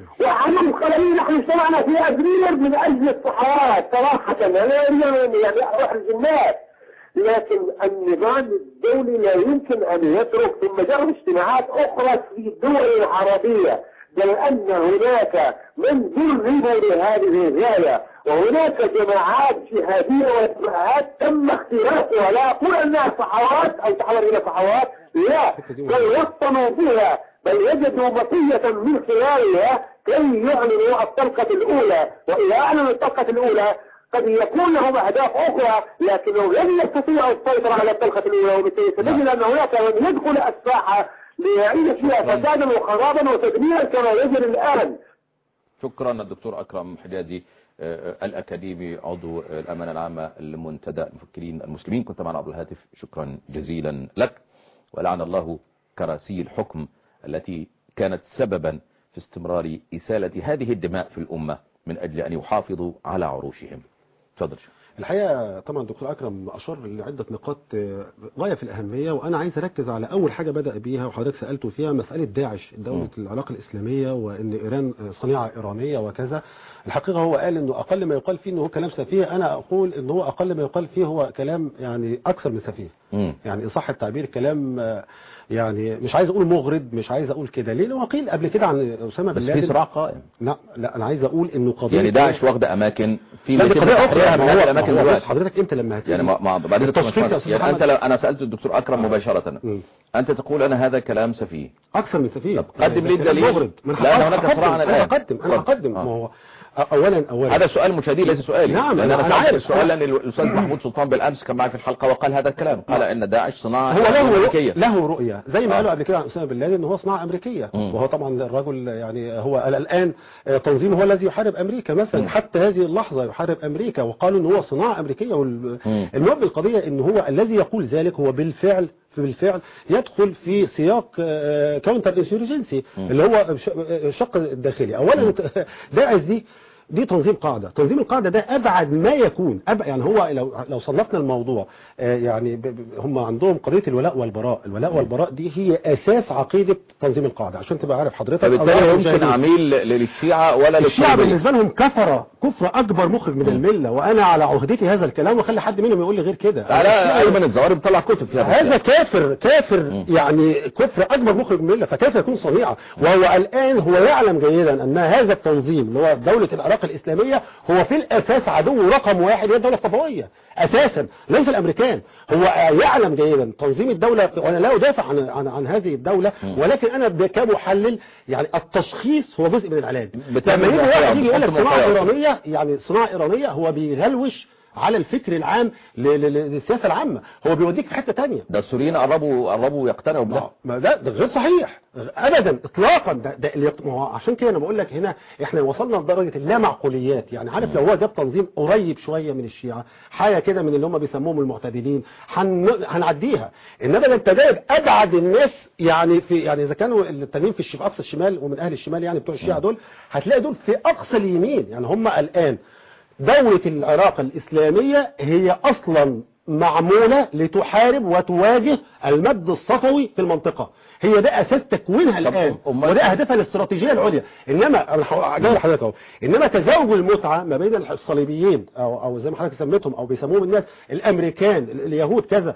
وعمل خلالي نحن اجتمعنا في أزمير من أجل الصحوات صراحة أنا أريد يعني أحرج الناس لكن النظام الدولي لا يمكن أن يترك ثم جرب اجتماعات أخرى في الدول العربية بل أن هناك من ذربوا لهذه الغاية وهناك جماعات جهادية وجماعات تم اختراقها لا أقول أنها صحوات أو تحول إلى صحوات لا بل وطنوا بها بل وجدوا مطية من خلالها كي يعلنوا الطلقة الأولى وإذا أعلنوا الطلقة الأولى قد يكون لهم أهداف أخرى لكنهم لن يستطيعوا السيطرة على الطلقة الأولى وبالتالي سنجد أن هناك من يدخل الساحة ليعيش فيها فسادا وخرابا وتدميرا كما يجري الآن شكرا الدكتور أكرم حجازي آه، الأكاديمي عضو الأمانة العامة لمنتدى المفكرين المسلمين كنت معنا عبر الهاتف شكرا جزيلا لك ولعن الله كراسي الحكم التي كانت سببا في استمرار إسالة هذه الدماء في الأمة من أجل أن يحافظوا على عروشهم تفضل الحقيقة طبعا دكتور أكرم أشار لعدة نقاط آه، غاية في الأهمية وأنا عايز أركز على أول حاجة بدأ بيها وحضرتك سألته فيها مسألة داعش دولة العلاقة الإسلامية وإن إيران آه، صنيعة إيرانية وكذا الحقيقة هو قال إنه أقل ما يقال فيه إنه هو كلام سفيه أنا أقول إنه هو أقل ما يقال فيه هو كلام يعني أكثر من سفيه مم. يعني إن صح التعبير كلام آه، يعني مش عايز أقول مغرض مش عايز أقول كده ليه لأنه قيل قبل كده عن أسامة بس بن في لادن صراع قائم لا لا أنا عايز أقول إنه قضية يعني داعش واخدة أماكن في لا دي بيتم قضية تحريرها أخرى من ما هذه هو الأماكن ما هو بص دلوقتي حضرتك أنت لما هتيجي يعني ما ما بعدين التصفيق يا تسمع- أستاذ يعني محمد. أنت لو أنا سألت الدكتور أكرم مباشرة مم. أنت تقول أنا هذا كلام سفيه اكثر من سفيه طب قدم لي ده كلام الدليل. مغرض من لأن حقق- هناك هقدم. صراع الآن. انا هقدم انا اتفضل. هقدم آه. ما هو اولا اولا هذا سؤال مشاهدي ليس سؤالي نعم، لأن أنا- أنا أنا سألت عارف. السؤال لأن الأستاذ محمود سلطان بالأمس كان معي في الحلقة وقال هذا الكلام قال إن داعش صناعة هو له أمريكية له رؤيه زي ما آه. قالوا قبل كده عن اسامه بن لادن ان هو صناعه امريكيه مم. وهو طبعا الرجل يعني هو الان آه، تنظيم هو الذي يحارب امريكا مثلا مم. حتى هذه اللحظه يحارب امريكا وقالوا ان هو صناعه امريكيه مم. والمهم بالقضيه ان هو الذي يقول ذلك هو بالفعل بالفعل يدخل في سياق كاونتر انسيورجنسي مم. اللي هو ش- الشق الداخلي اولا داعش دي دي تنظيم قاعدة تنظيم القاعدة ده أبعد ما يكون أبعد يعني هو لو لو صنفنا الموضوع آه، يعني ب- ب- هم عندهم قضية الولاء والبراء الولاء والبراء دي هي أساس عقيدة تنظيم القاعدة عشان تبقى عارف حضرتك فبالتالي أو هو يمكن المشاهدين. عميل للشيعة ولا الشيعة للصليبية بالنسبة لهم كفر كفر أكبر مخرج من الملة وأنا على عهدتي هذا الكلام وخلي حد منهم يقول لي غير كده تعالى الشيعة أيمن الزواري بيطلع كتب في هذا هذا الكلام. كافر كافر مم. يعني كفر اكبر مخرج من المله فكيف يكون صنيعه وهو الان هو يعلم جيدا ان هذا التنظيم اللي هو دوله العراق الاسلاميه هو في الاساس عدو رقم واحد هي الدوله الصفويه اساسا ليس الامريكان هو يعلم جيدا تنظيم الدوله وانا لا ادافع عن عن, عن هذه الدوله مم. ولكن انا ب- كمحلل يعني التشخيص هو جزء من العلاج بتعمل لما يجي احتياط، واحد يجي يقول لك بتحكم صناعه احتياط. ايرانيه يعني صناعه ايرانيه هو بيهلوش على الفكر العام ل- ل- للسياسه العامه هو بيوديك في حته تانية ده السوريين قربوا قربوا يقتنعوا بده ما ما ده, ده غير صحيح ابدا اطلاقا ده, ده اللي يط- ما هو عشان كده انا بقول لك هنا احنا وصلنا لدرجه اللامعقوليات يعني عارف لو هو جاب تنظيم قريب شويه من الشيعه حاجه كده من اللي هم بيسموهم المعتدلين هن- هنعديها انما ده انت جايب ابعد الناس يعني في يعني اذا كانوا التانيين في الش- في اقصى الشمال ومن اهل الشمال يعني بتوع الشيعه دول هتلاقي دول في اقصى اليمين يعني هم الان دولة العراق الإسلامية هي أصلا معمولة لتحارب وتواجه المد الصفوي في المنطقة هي ده أساس تكوينها طب الآن أم- وده أهدافها الاستراتيجية العليا إنما أنا ح- جاي لحضرتك أهو إنما تزاوج المتعة ما بين الصليبيين أو أو زي ما حضرتك سميتهم أو بيسموهم الناس الأمريكان ال- اليهود كذا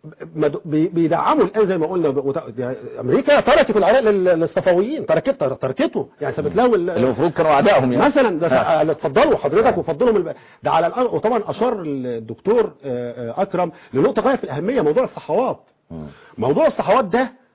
مد- بي- بيدعموا الان زي ما قلنا وت- يعني امريكا تركت العراق لل- للصفويين تركت تركته يعني سابت له ال- اللي المفروض كانوا اعدائهم يعني مثلا ده آه. ف- اتفضلوا حضرتك وفضلهم الب... ده على الأرض وطبعا اشار الدكتور آه، آه، اكرم لنقطه غايه في الاهميه موضوع الصحوات مم. موضوع الصحوات ده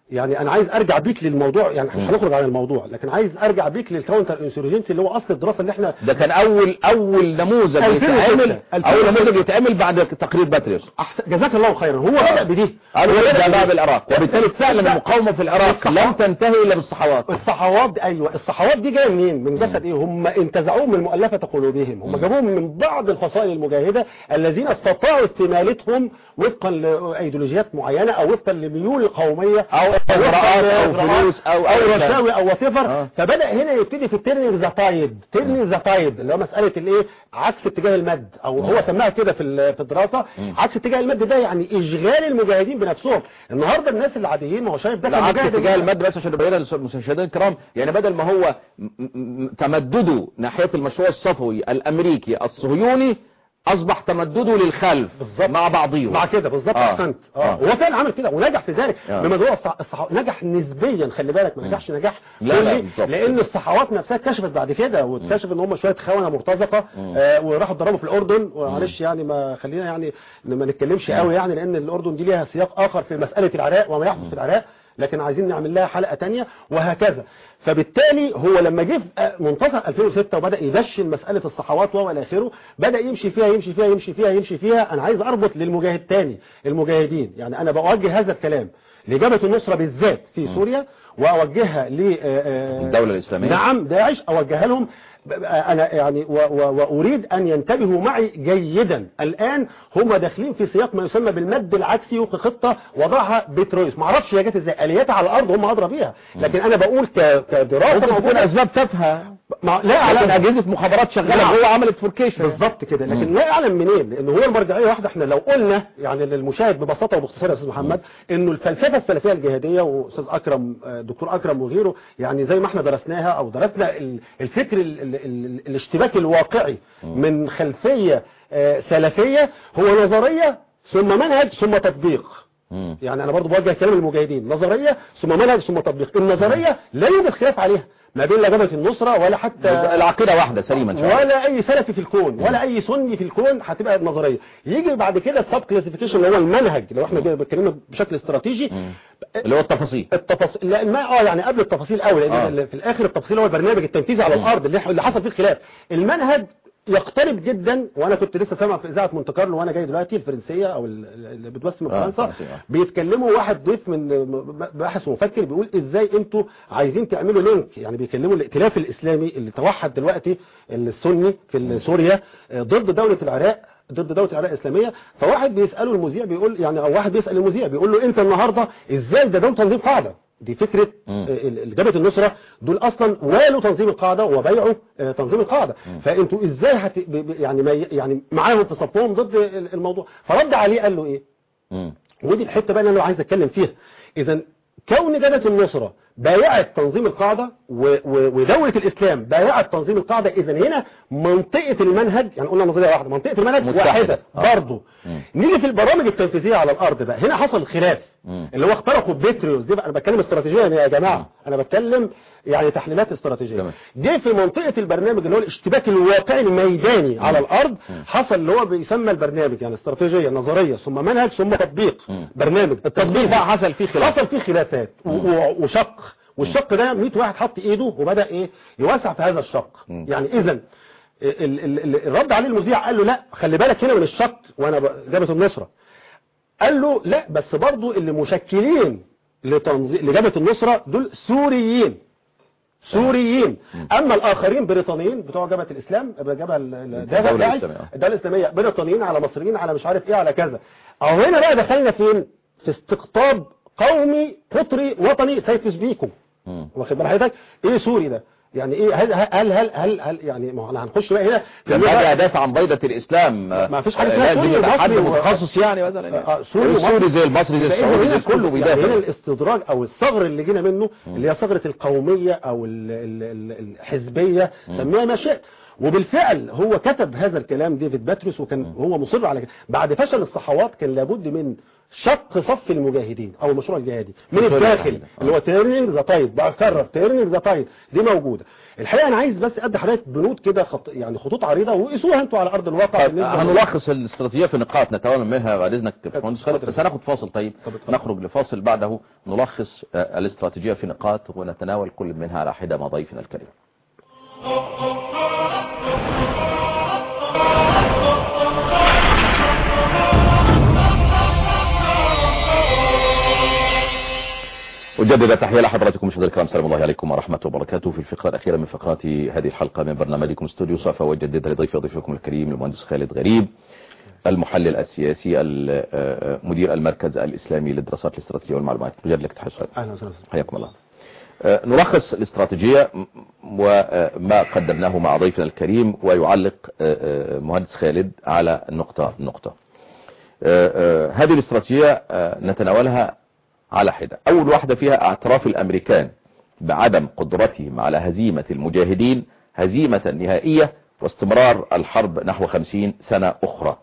يعني انا عايز ارجع بيك للموضوع يعني مم. احنا هنخرج عن الموضوع لكن عايز ارجع بيك للكاونتر انسورجنسي اللي هو اصل الدراسه اللي احنا ده كان اول اول نموذج 2006. يتعمل 2006. اول نموذج يتعمل بعد تقرير باتريوس أحسن جزاك الله خيرا هو بدأ بدي قالوا هو بدأ ده بقى بدي. بالعراق وبالتالي فعلا المقاومة في العراق لم تنتهي الا بالصحوات الصحوات دي ايوه الصحوات دي جايه منين من جسد ايه هم انتزعوه من مؤلفه قلوبهم هم جابوهم من بعض الفصائل المجاهده الذين استطاعوا استمالتهم وفقا لايديولوجيات معينه او وفقا لميول قوميه او اغراءات او فلوس او او أي رشاوي او وات آه. فبدا هنا يبتدي في التيرنينج ذا تايد تيرنينج ذا تايد اللي هو مساله الايه عكس اتجاه المد او هو سماها كده في ال- في الدراسه عكس اتجاه المد ده يعني اشغال المجاهدين بنفسهم النهارده الناس العاديين ما هو شايف ده لا كان عكس مجاهد اتجاه المد. المد بس عشان نبينها للمشاهدين الكرام يعني بدل ما هو م- م- تمدده ناحية المشروع الصفوي الامريكي الصهيوني اصبح تمدده للخلف بالظبط. مع بعضهم مع كده بالظبط آه. احسنت اه آه. هو فعلا عمل كده ونجح في ذلك آه. بموضوع الصح... الصح... نجح نسبيا خلي بالك ما نجحش نجاح لا، لا، كلي، بالظبط. لان الصحوات نفسها اتكشفت بعد كده واكتشف ان هم شويه خونه مرتزقه آه وراحوا اتضربوا في الاردن ومعلش يعني ما خلينا يعني ما نتكلمش قوي يعني لان الاردن دي ليها سياق اخر في مساله العراق وما يحدث في العراق لكن عايزين نعمل لها حلقه تانية وهكذا فبالتالي هو لما جه في منتصف 2006 وبدا يدشن مساله الصحوات والى اخره بدا يمشي فيها يمشي فيها يمشي فيها يمشي فيها انا عايز اربط للمجاهد تاني المجاهدين يعني انا بوجه هذا الكلام لجبهه النصره بالذات في سوريا واوجهها ل الدولة الإسلامية. نعم داعش اوجهها لهم ب- ب- انا يعني و و واريد ان ينتبهوا معي جيدا الان هم داخلين في سياق ما يسمى بالمد العكسي وفي خطه وضعها بترويس ما اعرفش هي جت ازاي الياتها على الارض هم ادرى بيها لكن انا بقول ك- كدراسه ممكن تكون موجوده اسباب تافهه ما لا لكن اعلم اجهزة مخابرات شغالة نعم. جوه عملت فوركيشن بالظبط كده لكن لا اعلم منين لان هو المرجعيه واحده احنا لو قلنا يعني للمشاهد ببساطه وباختصار يا استاذ محمد انه الفلسفه السلفيه الجهاديه واستاذ اكرم آه، دكتور اكرم وغيره يعني زي ما احنا درسناها او درسنا ال- الفكر ال- ال- ال- الاشتباك الواقعي من خلفيه آه، سلفيه هو نظريه ثم منهج ثم تطبيق مم. يعني انا برضو بوجه كلام المجاهدين نظريه ثم منهج ثم تطبيق النظريه لا يوجد خلاف عليها ما بين لا جبهه النصره ولا حتى العقيدة واحدة سليمة ان شاء الله ولا اي سلفي في الكون ولا اي سني في الكون هتبقى نظريه يجي بعد كده السب كلاسيفيكيشن اللي هو المنهج لو احنا بنتكلم بشكل استراتيجي اللي هو التفاصيل التفاصيل لا ما اه يعني قبل التفاصيل قوي لان آه. آه. في الاخر التفاصيل هو البرنامج التنفيذي على الارض اللي, اللي حصل فيه الخلاف المنهج يقترب جدا وانا كنت لسه سامع في اذاعه مونte كارلو وانا جاي دلوقتي الفرنسيه او ال- اللي بتبث من آه، فرنسا فرنسية، آه. بيتكلموا واحد ضيف من باحث ومفكر بيقول ازاي انتوا عايزين تعملوا لينك يعني بيكلموا الائتلاف الاسلامي اللي توحد دلوقتي السني في سوريا آه، ضد دوله العراق ضد دولة العراق الإسلامية فواحد بيسأله المذيع بيقول يعني أو واحد بيسأل المذيع بيقول له أنت النهاردة إزاي ده دول تنظيم قاعدة دي فكرة مم. آه، ال- جبهة النصرة دول أصلا والوا تنظيم القاعدة وبيعوا آه، تنظيم القاعدة فأنتوا إزاي هت... ب- ب- يعني ما ي- يعني معاهم في صفهم ضد ال- الموضوع فرد عليه قال له إيه مم. ودي الحته بقى اللي انا عايز اتكلم فيها اذا كون جبهه النصره بايعت تنظيم القاعده و- و- ودوله الاسلام بايعت تنظيم القاعده اذا هنا منطقه المنهج يعني قلنا نظريه واحده منطقه المنهج متحدة. واحده آه. برضه مم. نيجي في البرامج التنفيذيه على الارض بقى هنا حصل خلاف مم. اللي هو اخترقوا بيتريوس دي بقى انا بتكلم استراتيجيا يا جماعه انا بتكلم يعني تحليلات استراتيجيه تمام. جه في منطقه البرنامج اللي هو الاشتباك الواقعي الميداني على الارض حصل اللي هو بيسمى البرنامج يعني استراتيجيه نظريه ثم منهج ثم تطبيق مم. برنامج التطبيق بقى حصل فيه خلاف حصل فيه خلافات و- و- وشق والشق ده 100 واحد حط ايده وبدا ايه يوسع في هذا الشق مم. يعني اذا ال- ال- ال- الرد عليه المذيع قال له لا خلي بالك هنا من الشق وانا ب- جبهه النصره قال له لا بس برضو اللي مشكلين لتنظي- لجبهه النصره دول سوريين سوريين اما الاخرين بريطانيين بتوع جبهه الاسلام جبهه ال- ال- الدولة داعش- الإسلامية. الدوله الاسلاميه بريطانيين على مصريين على مش عارف ايه على كذا اهو هنا بقى دخلنا فين في استقطاب قومي قطري وطني سيفس بيكم مم. واخد بال حضرتك ايه سوري ده يعني ايه هل هل هل هل, هل يعني ما هو احنا هنخش بقى هنا في لما اللغة- اجي ادافع عن بيضة الاسلام ما فيش حاجة آه، اسمها لازم سوري يبقى حد ومصري و- متخصص يعني مثلا آه، سوري السوري ومصري. زي المصري زي فإذا السعودي هنا زي كله يعني هنا بيدافع الاستدراج او الثغر اللي جينا منه اللي هي ثغرة القومية او ال- ال- ال- الحزبية سميها ما شئت وبالفعل هو كتب هذا الكلام ديفيد باتريس وكان هو مصر على كده بعد فشل الصحوات كان لابد من شق صف المجاهدين او المشروع الجهادي من مشروع الداخل الجهادي. آه. اللي هو تيرنينج ذا تايد بكرر تيرنينج ذا تايد دي موجوده الحقيقه انا عايز بس ادي حضرتك بنود كده خط يعني خطوط عريضه وقيسوها انتوا على ارض الواقع طيب بالنسبة هنلخص الاستراتيجية في نقاط نتوامن منها بعد اذنك باشمهندس خالد اتفضل. بس هناخد فاصل طيب طب اتفضل. نخرج لفاصل بعده نلخص آه، الاستراتيجية في نقاط ونتناول كل منها على حدة مع ضيفنا الكريم أجدد تحية لحضراتكم مشاهدينا الكرام سلام الله عليكم ورحمة وبركاته في الفقرة الأخيرة من فقرات هذه الحلقة من برنامجكم استوديو صفا وأجدد لضيف ضيفكم الكريم المهندس خالد غريب المحلل السياسي ال- آه، مدير المركز الإسلامي للدراسات الاستراتيجية والمعلومات بجد لك تحية خالد. اهلا وسهلا حياكم الله آه، نلخص الاستراتيجية م- وما قدمناه مع ضيفنا الكريم ويعلق آه، آه، مهندس خالد على النقطة النقطة آه، آه، هذه الاستراتيجية آه، نتناولها على حدة أول واحدة فيها اعتراف الأمريكان بعدم قدرتهم على هزيمة المجاهدين هزيمة نهائية واستمرار الحرب نحو خمسين سنة أخرى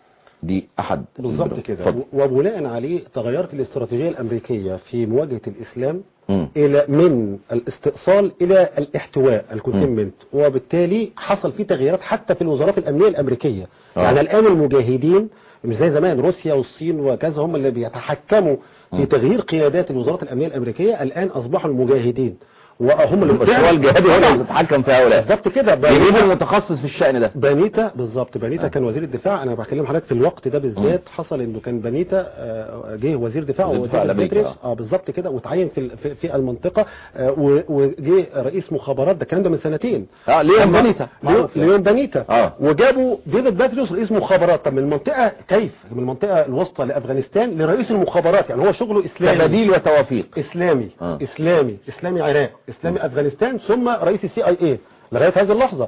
دي أحد بالظبط البنود. كده اتفضل. وبناء عليه تغيرت الاستراتيجيه الامريكيه في مواجهه الاسلام مم. الى من الاستئصال الى الاحتواء الكونتينمنت وبالتالي حصل فيه تغييرات حتى في الوزارات الامنيه الامريكيه آه. يعني الان المجاهدين مش زي زمان روسيا والصين وكذا هم اللي بيتحكموا في مم. تغيير قيادات الوزارات الامنيه الامريكيه الان اصبحوا المجاهدين وهم اللي المشروع الجهادي هو اللي يتحكم في هؤلاء بالظبط كده يجيبوا بنيتا المتخصص في الشأن ده بنيتا بالظبط بنيتا آه. كان وزير الدفاع انا بكلم حضرتك في الوقت ده بالذات حصل انه كان بنيتا آه، جه وزير دفاع وزير دفاع وديفيد الأمريكي، بيتريس اه بالظبط كده وتعين في ال- في- في المنطقه آه، و- وجه رئيس مخابرات ده الكلام ده من سنتين اه ليون أما- بنيتا ليون, معروف يعني. ليون بنيتا آه. وجابوا ديفيد باتريوس رئيس مخابرات طب من المنطقه كيف من المنطقه الوسطى لافغانستان لرئيس المخابرات يعني هو شغله اسلامي تباديل وتوافيق اسلامي آه. اسلامي اسلامي عراق اسلامي افغانستان ثم رئيس السي اي اي لغايه هذه اللحظه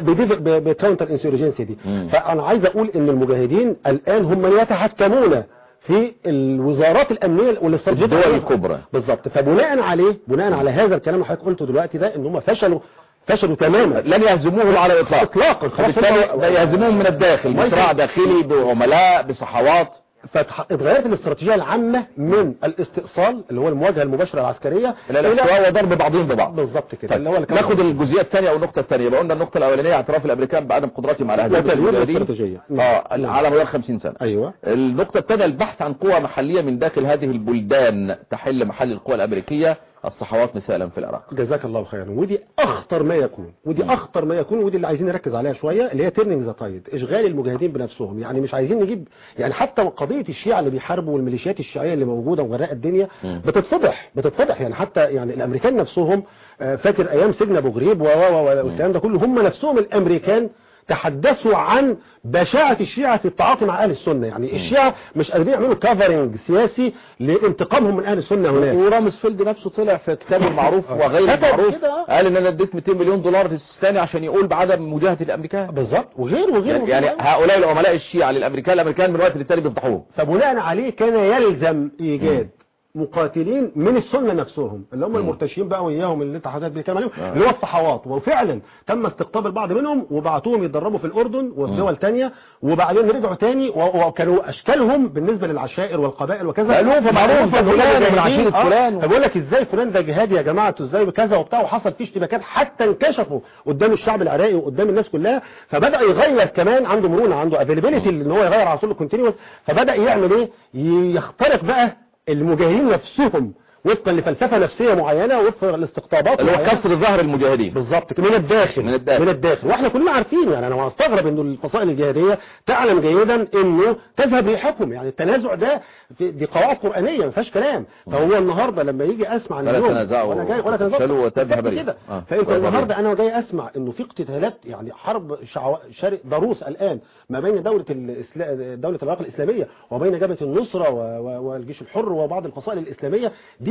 بكاونتر انسورجنسي دي مم. فانا عايز اقول ان المجاهدين الان هم من يتحكمون في الوزارات الامنيه والاستراتيجيه الدول الكبرى. بالظبط فبناء عليه بناء على هذا الكلام اللي حضرتك قلته دلوقتي ده ان هم فشلوا فشلوا تماما لن يهزموه على الإطلاق اطلاقا خلاص فبالتالي هم- ده يهزموهم من الداخل ما بصراع يكون- داخلي بعملاء بصحوات فاتغيرت الاستراتيجيه العامه من الاستئصال اللي هو المواجهه المباشره العسكريه الى الاحتواء وضرب بعضهم ببعض بالظبط كده طيب اللي هو اللي كان- ناخد الجزئيه الثانيه او النقطه الثانيه يبقى قلنا النقطه الاولانيه اعتراف الامريكان بعدم قدرتهم على هزيمه وتغيير المجاهدين الاستراتيجيه اه نعم. على مدار 50 سنه ايوه النقطة الثانية البحث عن قوى محلية من داخل هذه البلدان تحل محل القوى الأمريكية الصحوات مثالا في العراق جزاك الله خيرا ودي اخطر ما يكون ودي اخطر ما يكون ودي اللي عايزين نركز عليها شويه اللي هي تيرنينج ذا تايد اشغال المجاهدين بنفسهم يعني مش عايزين نجيب يعني حتى قضيه الشيعه اللي بيحاربوا والميليشيات الشيعيه اللي موجوده ومغرقه الدنيا مم. بتتفضح بتتفضح يعني حتى يعني الامريكان نفسهم آه، فاكر ايام سجن ابو غريب و و و والكلام ده كله هم نفسهم الامريكان تحدثوا عن بشاعة الشيعة في التعاطي مع أهل السنة يعني الشيعة مش قادرين يعملوا كفرنج سياسي لانتقامهم من أهل السنة هناك ورامسفيلد نفسه طلع في كتابه المعروف آه. وغير كتب المعروف كده، آه. قال ان انا اديت 200 مليون دولار للسيستاني عشان يقول بعدم مجاهدة الامريكان بالظبط وغير وغير يعني, وغير يعني هؤلاء العملاء الشيعة للامريكان الامريكان من وقت للتاني بيفضحوهم فبناء عليه كان يلزم ايجاد مقاتلين من السنه نفسهم اللي هم المرتشين بقى وياهم اللي انت حضرتك بتتكلم عليهم آه. اللي هو الصحوات وفعلا تم استقطاب البعض منهم وبعتوهم يتدربوا في الاردن وفي دول تانية وبعدين رجعوا تاني و- وكانوا اشكالهم بالنسبه للعشائر والقبائل وكذا مألوفة معروفة إن هم فلان من مجاهدين. عشيرة آه. فلان. فبقول لك ازاي فلان ده جهادي يا جماعه انتوا ازاي وكذا وبتاع وحصل فيه اشتباكات حتى انكشفوا قدام الشعب العراقي وقدام الناس كلها فبدا يغير كمان عنده مرونه عنده افيلابيلتي ان هو يغير على طول الكونتينوس فبدا يعمل ايه يخترق بقى المجاهدين نفسهم وفقا لفلسفه نفسيه معينه وفقا لاستقطابات اللي هو معينة. كسر ظهر المجاهدين بالظبط كده، من الداخل من الداخل. من الداخل واحنا كلنا عارفين يعني انا مستغرب انه الفصائل الجهاديه تعلم جيدا انه تذهب ريحكم يعني التنازع ده في- دي قواعد قرانيه ما فيهاش كلام فهو النهارده لما يجي اسمع ولا اليوم تنازعوا وانا جاي ولا تنازعوا وافشلوا وتذهب بالظبط ريح. كده آه. فانت ويذهب النهارده انا جاي اسمع انه في اقتتالات يعني حرب شعو... شرق ضروس الان ما بين دوله الإسلا... دوله العراق الاسلاميه وبين جبهه النصره و... و... والجيش الحر وبعض الفصائل الاسلاميه دي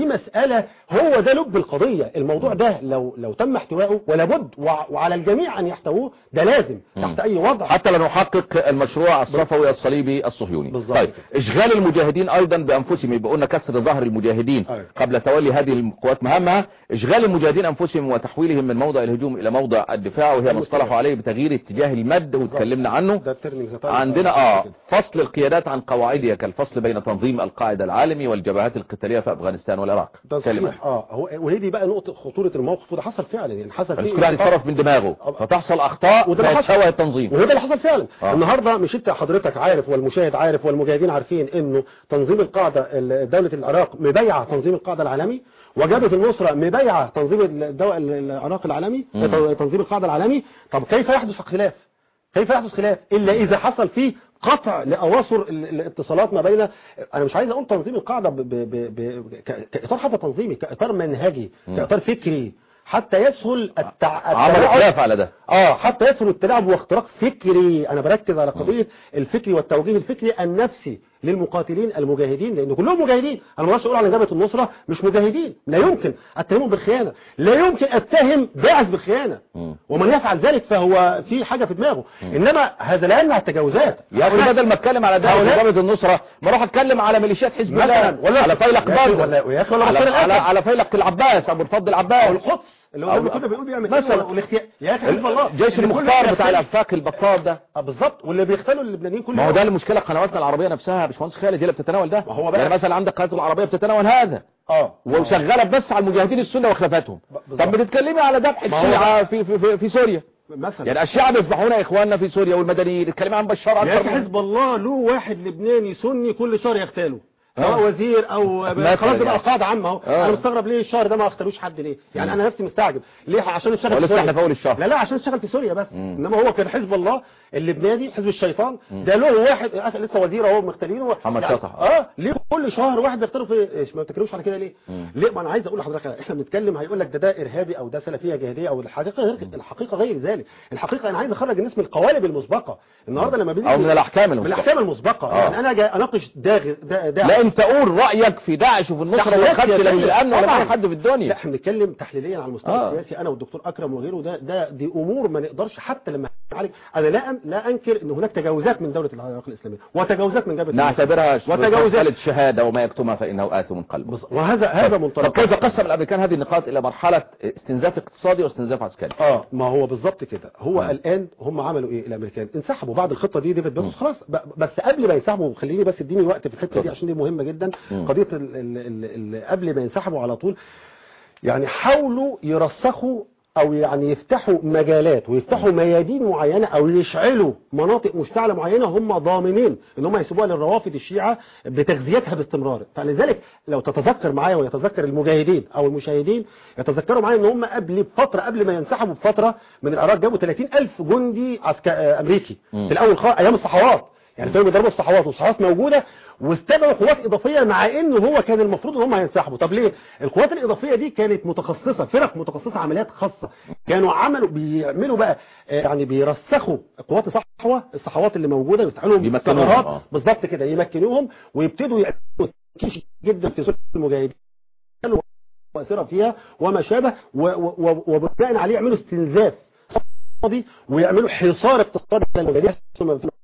دي مسألة هو ده لب القضية الموضوع ده لو لو تم احتوائه ولا بد وع- وعلى الجميع ان يحتووه ده لازم تحت اي وضع حتى لا نحقق المشروع الصفوي الصليبي الصهيوني بالظبط طيب كده. اشغال المجاهدين ايضا بانفسهم يبقى قلنا كسر ظهر المجاهدين أيوة. قبل تولي هذه القوات مهامها اشغال المجاهدين انفسهم وتحويلهم من موضع الهجوم الى موضع الدفاع وهي ما اصطلحوا عليه بتغيير اتجاه المد واتكلمنا عنه ده الترمينج عندنا اه فصل القيادات عن قواعدها كالفصل بين تنظيم القاعدة العالمي والجبهات القتالية في افغانستان والعراق ده كلمة. صحيح اه هو وهي دي بقى نقطة خطورة الموقف وده حصل فعلا يعني حصل بس فيه كل واحد انتقاد. يتصرف من دماغه فتحصل اخطاء وده اللي فيتشوه التنظيم وهو ده اللي حصل فعلا آه. آه. النهارده مش انت حضرتك عارف والمشاهد عارف والمجاهدين عارفين انه تنظيم القاعده ال- دوله العراق مبايعه تنظيم القاعده العالمي وجبهه النصره مبايعه تنظيم الدو... العراق العالمي مم. تنظيم القاعده العالمي طب كيف يحدث خلاف كيف يحدث خلاف الا اذا حصل فيه قطع لاواصر ال- الاتصالات ما بين انا مش عايز اقول تنظيم القاعده ب... ب... ب... ب... ك- كاطار حتى تنظيمي كاطار منهجي كاطار فكري حتى يسهل التع... عمل التلاعب خلاف على ده اه حتى يصل التلاعب واختراق فكري انا بركز على قضيه الفكري والتوجيه الفكري النفسي للمقاتلين المجاهدين لان كلهم مجاهدين انا ما اقدرش اقول على جبهه النصره مش مجاهدين لا يمكن اتهمهم بالخيانه لا يمكن اتهم باعث بالخيانه مم. ومن يفعل ذلك فهو في حاجه في دماغه انما هذا لا يمنع التجاوزات يا اخي بدل ما اتكلم على ده هؤلاء- جبهة النصرة ما اروح اتكلم على ميليشيات حزب الله مثلا ولا على فيلق يا أخي بدر ولا- يا أخي ولا على, بشار الأسد. على, على فيلق العباس ابو الفضل او العباس القدس اللي هو أو- زي ما كنا بنقول بيعمل مثلا. إيه والاختيار يا اخي حزب الله جيش اللي كل المختار يوم بتاع يختلف. الافاك البطال ده آه، بالظبط واللي بيختلوا اللبنانيين كل ما هو يوم. ده المشكله قنواتنا العربيه نفسها يا باشمهندس خالد هي اللي بتتناول ده ما هو بقى- يعني مثلا عندك قناه العربيه بتتناول هذا اه وشغاله بس على المجاهدين السنه وخلافاتهم بالظبط. طب بتتكلمي على ذبح ما هو الشيعه في, في, في, في سوريا مثلا يعني الشعب يصبحون اخواننا في سوريا والمدنيين تتكلمي عن بشار يا اكثر اخي من- حزب الله له واحد لبناني سني كل شهر يغتاله آه. سواء وزير او مثلا خلاص ده بقى يعني. قاعده عامه اهو آه. انا مستغرب ليه الشهر ده ما اختاروش حد ليه يعني مم. انا نفسي مستعجب ليه عشان يشتغل في ولسه سوريا احنا في اول الشهر لا لا عشان يشتغل في سوريا بس مم. انما هو كان حزب الله اللبناني حزب الشيطان ده له واحد آه، لسه وزير اهو مختارينه محمد شطح. اه ليه كل شهر واحد بيختاروا في إيش، ما بتكلموش على كده ليه مم. ليه ما انا عايز اقول لحضرتك احنا بنتكلم هيقول لك ده ده ارهابي او ده سلفيه جهاديه او الحقيقه غير الحقيقه غير ذلك الحقيقه انا عايز اخرج الناس من القوالب المسبقه النهارده لما بنيجي او من الاحكام من المسبقه الاحكام المسبقه آه. يعني انا جاي اناقش داغ دا دا لا انت قول رايك في داعش وفي النصره تحليلات والخدش لا في سياسية. الامن ولا طبعاً. في اي حد في لا الدنيا احنا بنتكلم تحليليا على المستوى آه. السياسي انا والدكتور اكرم وغيره ده ده دي امور ما نقدرش حتى لما نعالج انا لا أن لا انكر ان هناك تجاوزات من دوله العراق الاسلاميه وتجاوزات من جبهه نعتبرها وتجاوزات. مسألة شهادة وما يكتمها فإنه آثم قلبه بص- وهذا هذا طب منطلق كيف قسم الأمريكان هذه النقاط إلى مرحلة استنزاف اقتصادي واستنزاف عسكري اه ما هو بالظبط كده هو نعم. الان هم عملوا ايه الامريكان انسحبوا بعد الخطه دي ديفيد بيزوس خلاص ب- بس قبل ما ينسحبوا خليني بس اديني وقت في الحته اتفضل. دي عشان دي مهمه جدا مم. قضيه ال ال ال ال قبل ما ينسحبوا على طول يعني حاولوا يرسخوا او يعني يفتحوا مجالات ويفتحوا ميادين معينه او يشعلوا مناطق مشتعله معينه هم ضامنين ان هم يسيبوها للروافد الشيعه بتغذيتها باستمرار فلذلك لو تتذكر معايا ويتذكر المجاهدين او المشاهدين يتذكروا معايا ان هم قبل بفتره قبل ما ينسحبوا بفتره من العراق جابوا 30 الف جندي عسكري امريكي مم. في الاول خالص ايام الصحوات يعني كانوا بيضربوا الصحوات والصحوات موجوده واستدعوا قوات اضافيه مع ان هو كان المفروض ان هم هينسحبوا طب ليه القوات الاضافيه دي كانت متخصصه فرق متخصصه عمليات خاصه كانوا عملوا بيعملوا بقى آه، يعني بيرسخوا قوات الصحوه الصحوات اللي موجوده يفتحوا لهم بيمكنوهم، ثغرات آه. بالظبط كده يمكنوهم ويبتدوا يعملوا كيش جدا في سوق المجاهدين كانوا مؤثره فيها وما شابه و- و- و- وبناء عليه يعملوا استنزاف اقتصادي ويعملوا حصار اقتصادي على المجاهدين ثم في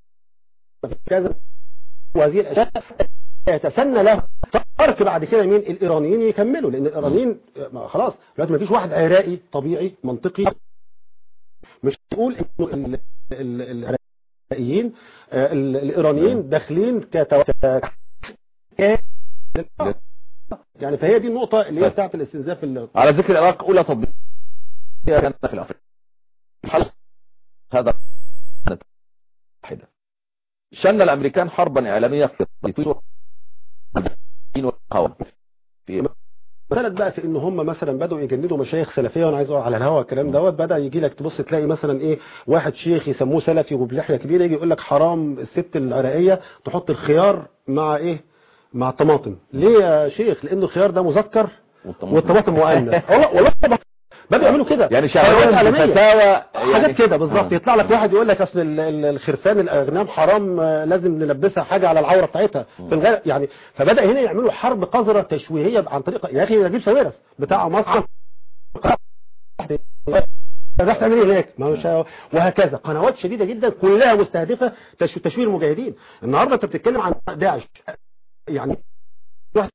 كذا وهذه الاشياء يتسنى له ترك بعد كده مين الايرانيين يكملوا لان الايرانيين ما خلاص دلوقتي ما فيش واحد عراقي طبيعي منطقي مش تقول انه ال- ال- العراقيين آه، ال- الايرانيين داخلين كتو... ك- يعني فهي دي النقطه اللي هي بتاعت الاستنزاف اللي على ذكر العراق أولى تطبيق كانت في الأفريقيا الحلقة هذا كانت واحدة شن الأمريكان حربا إعلامية في والقوم في مسألة بقى في ان هم مثلا بدأوا يجندوا مشايخ سلفية وانا عايز اقول على الهوا الكلام دوت بدأ يجي لك تبص تلاقي مثلا ايه واحد شيخ يسموه سلفي وبلحية كبيرة يجي يقول لك حرام الست العراقية تحط الخيار مع ايه مع الطماطم ليه يا شيخ لان الخيار ده مذكر والطماطم. والطماطم مؤنث والله والله بدأوا يعملوا كده يعني قنوات شغالين عالمية. فتاوى يعني حاجات كده بالظبط آه. يطلع لك واحد يقول لك اصل ال- ال- الخرفان الاغنام حرام آه، لازم نلبسها حاجه على العوره بتاعتها في الغالب يعني فبدا هنا يعملوا حرب قذره تشويهيه عن طريق يا اخي نجيب ساويرس بتاع مصر راح تعمل ايه هناك ما مش وهكذا قنوات شديده جدا كلها مستهدفه تش- تشويه المجاهدين النهارده انت بتتكلم عن داعش يعني واحد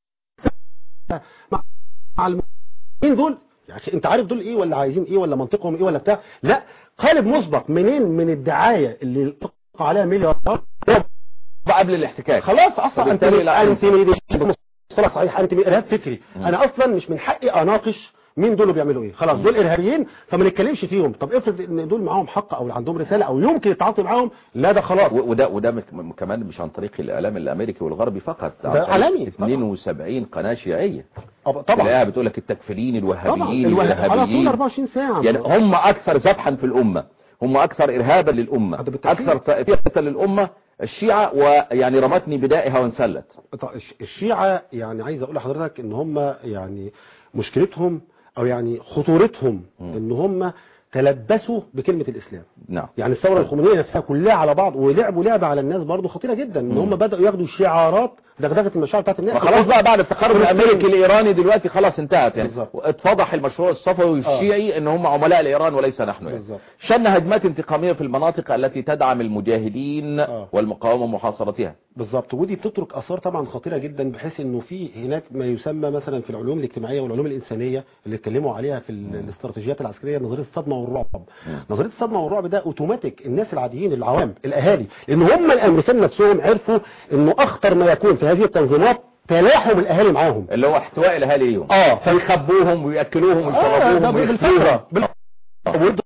مع مع المين دول يا اخي انت عارف دول ايه ولا عايزين ايه ولا منطقهم ايه ولا بتاع لا قالب مسبق منين من الدعايه اللي يطلق عليها مليارات قبل الاحتكاك خلاص اصلا انت فبالتالي لا انت مصطلح صحيح انت ارهاب فكري مم. انا اصلا مش من حقي اناقش مين دول بيعملوا ايه خلاص دول ارهابيين فما نتكلمش فيهم طب افرض ان دول معاهم حق او عندهم رساله او يمكن التعاطي معاهم لا ده خلاص و- وده وده مك- م- كمان مش عن طريق الاعلام الامريكي والغربي فقط عن ده طريق عالمي، طبعا. 72 قناه شيعيه طبعا تلاقيها بتقول لك التكفيرين طبعا الوهابيين الوهاب على طول الارهابيين 24 ساعه يعني هم اكثر ذبحا في الامه هم اكثر ارهابا للامه هذا بالتأكيد. اكثر تأثيرا للامه الشيعة ويعني رمتني بدائها وانسلت طيب الش- الشيعة يعني عايز اقول لحضرتك ان هم يعني مشكلتهم او يعني خطورتهم ان هم تلبسوا بكلمة الاسلام نعم يعني الثورة الخمينية نفسها كلها على بعض ولعبوا لعبة على الناس برضو خطيرة جدا ان هم بدأوا ياخدوا شعارات دغدغة المشاعر بتاعت الناس خلاص بقى بعد التقرب الامريكي الايراني دلوقتي خلاص انتهت يعني بالظبط. اتفضح المشروع الصفوي الشيعي ان هم عملاء لايران وليس نحن يعني بالظبط. شن هجمات انتقاميه في المناطق التي تدعم المجاهدين آه. والمقاومه ومحاصرتها بالظبط ودي بتترك اثار طبعا خطيره جدا بحيث انه في هناك ما يسمى مثلا في العلوم الاجتماعيه والعلوم الانسانيه اللي اتكلموا عليها في ال- الاستراتيجيات العسكريه نظريه الصدمه والرعب نظريه الصدمه والرعب ده اوتوماتيك الناس العاديين العوام الاهالي لان هم الامريكان نفسهم عرفوا انه اخطر ما يكون في هذه التنظيمات تلاحم الاهالي معاهم اللي هو احتواء الاهالي ليهم اه فيخبوهم وياكلوهم آه، ده ويشربوهم ويخفوهم بالفطره بال-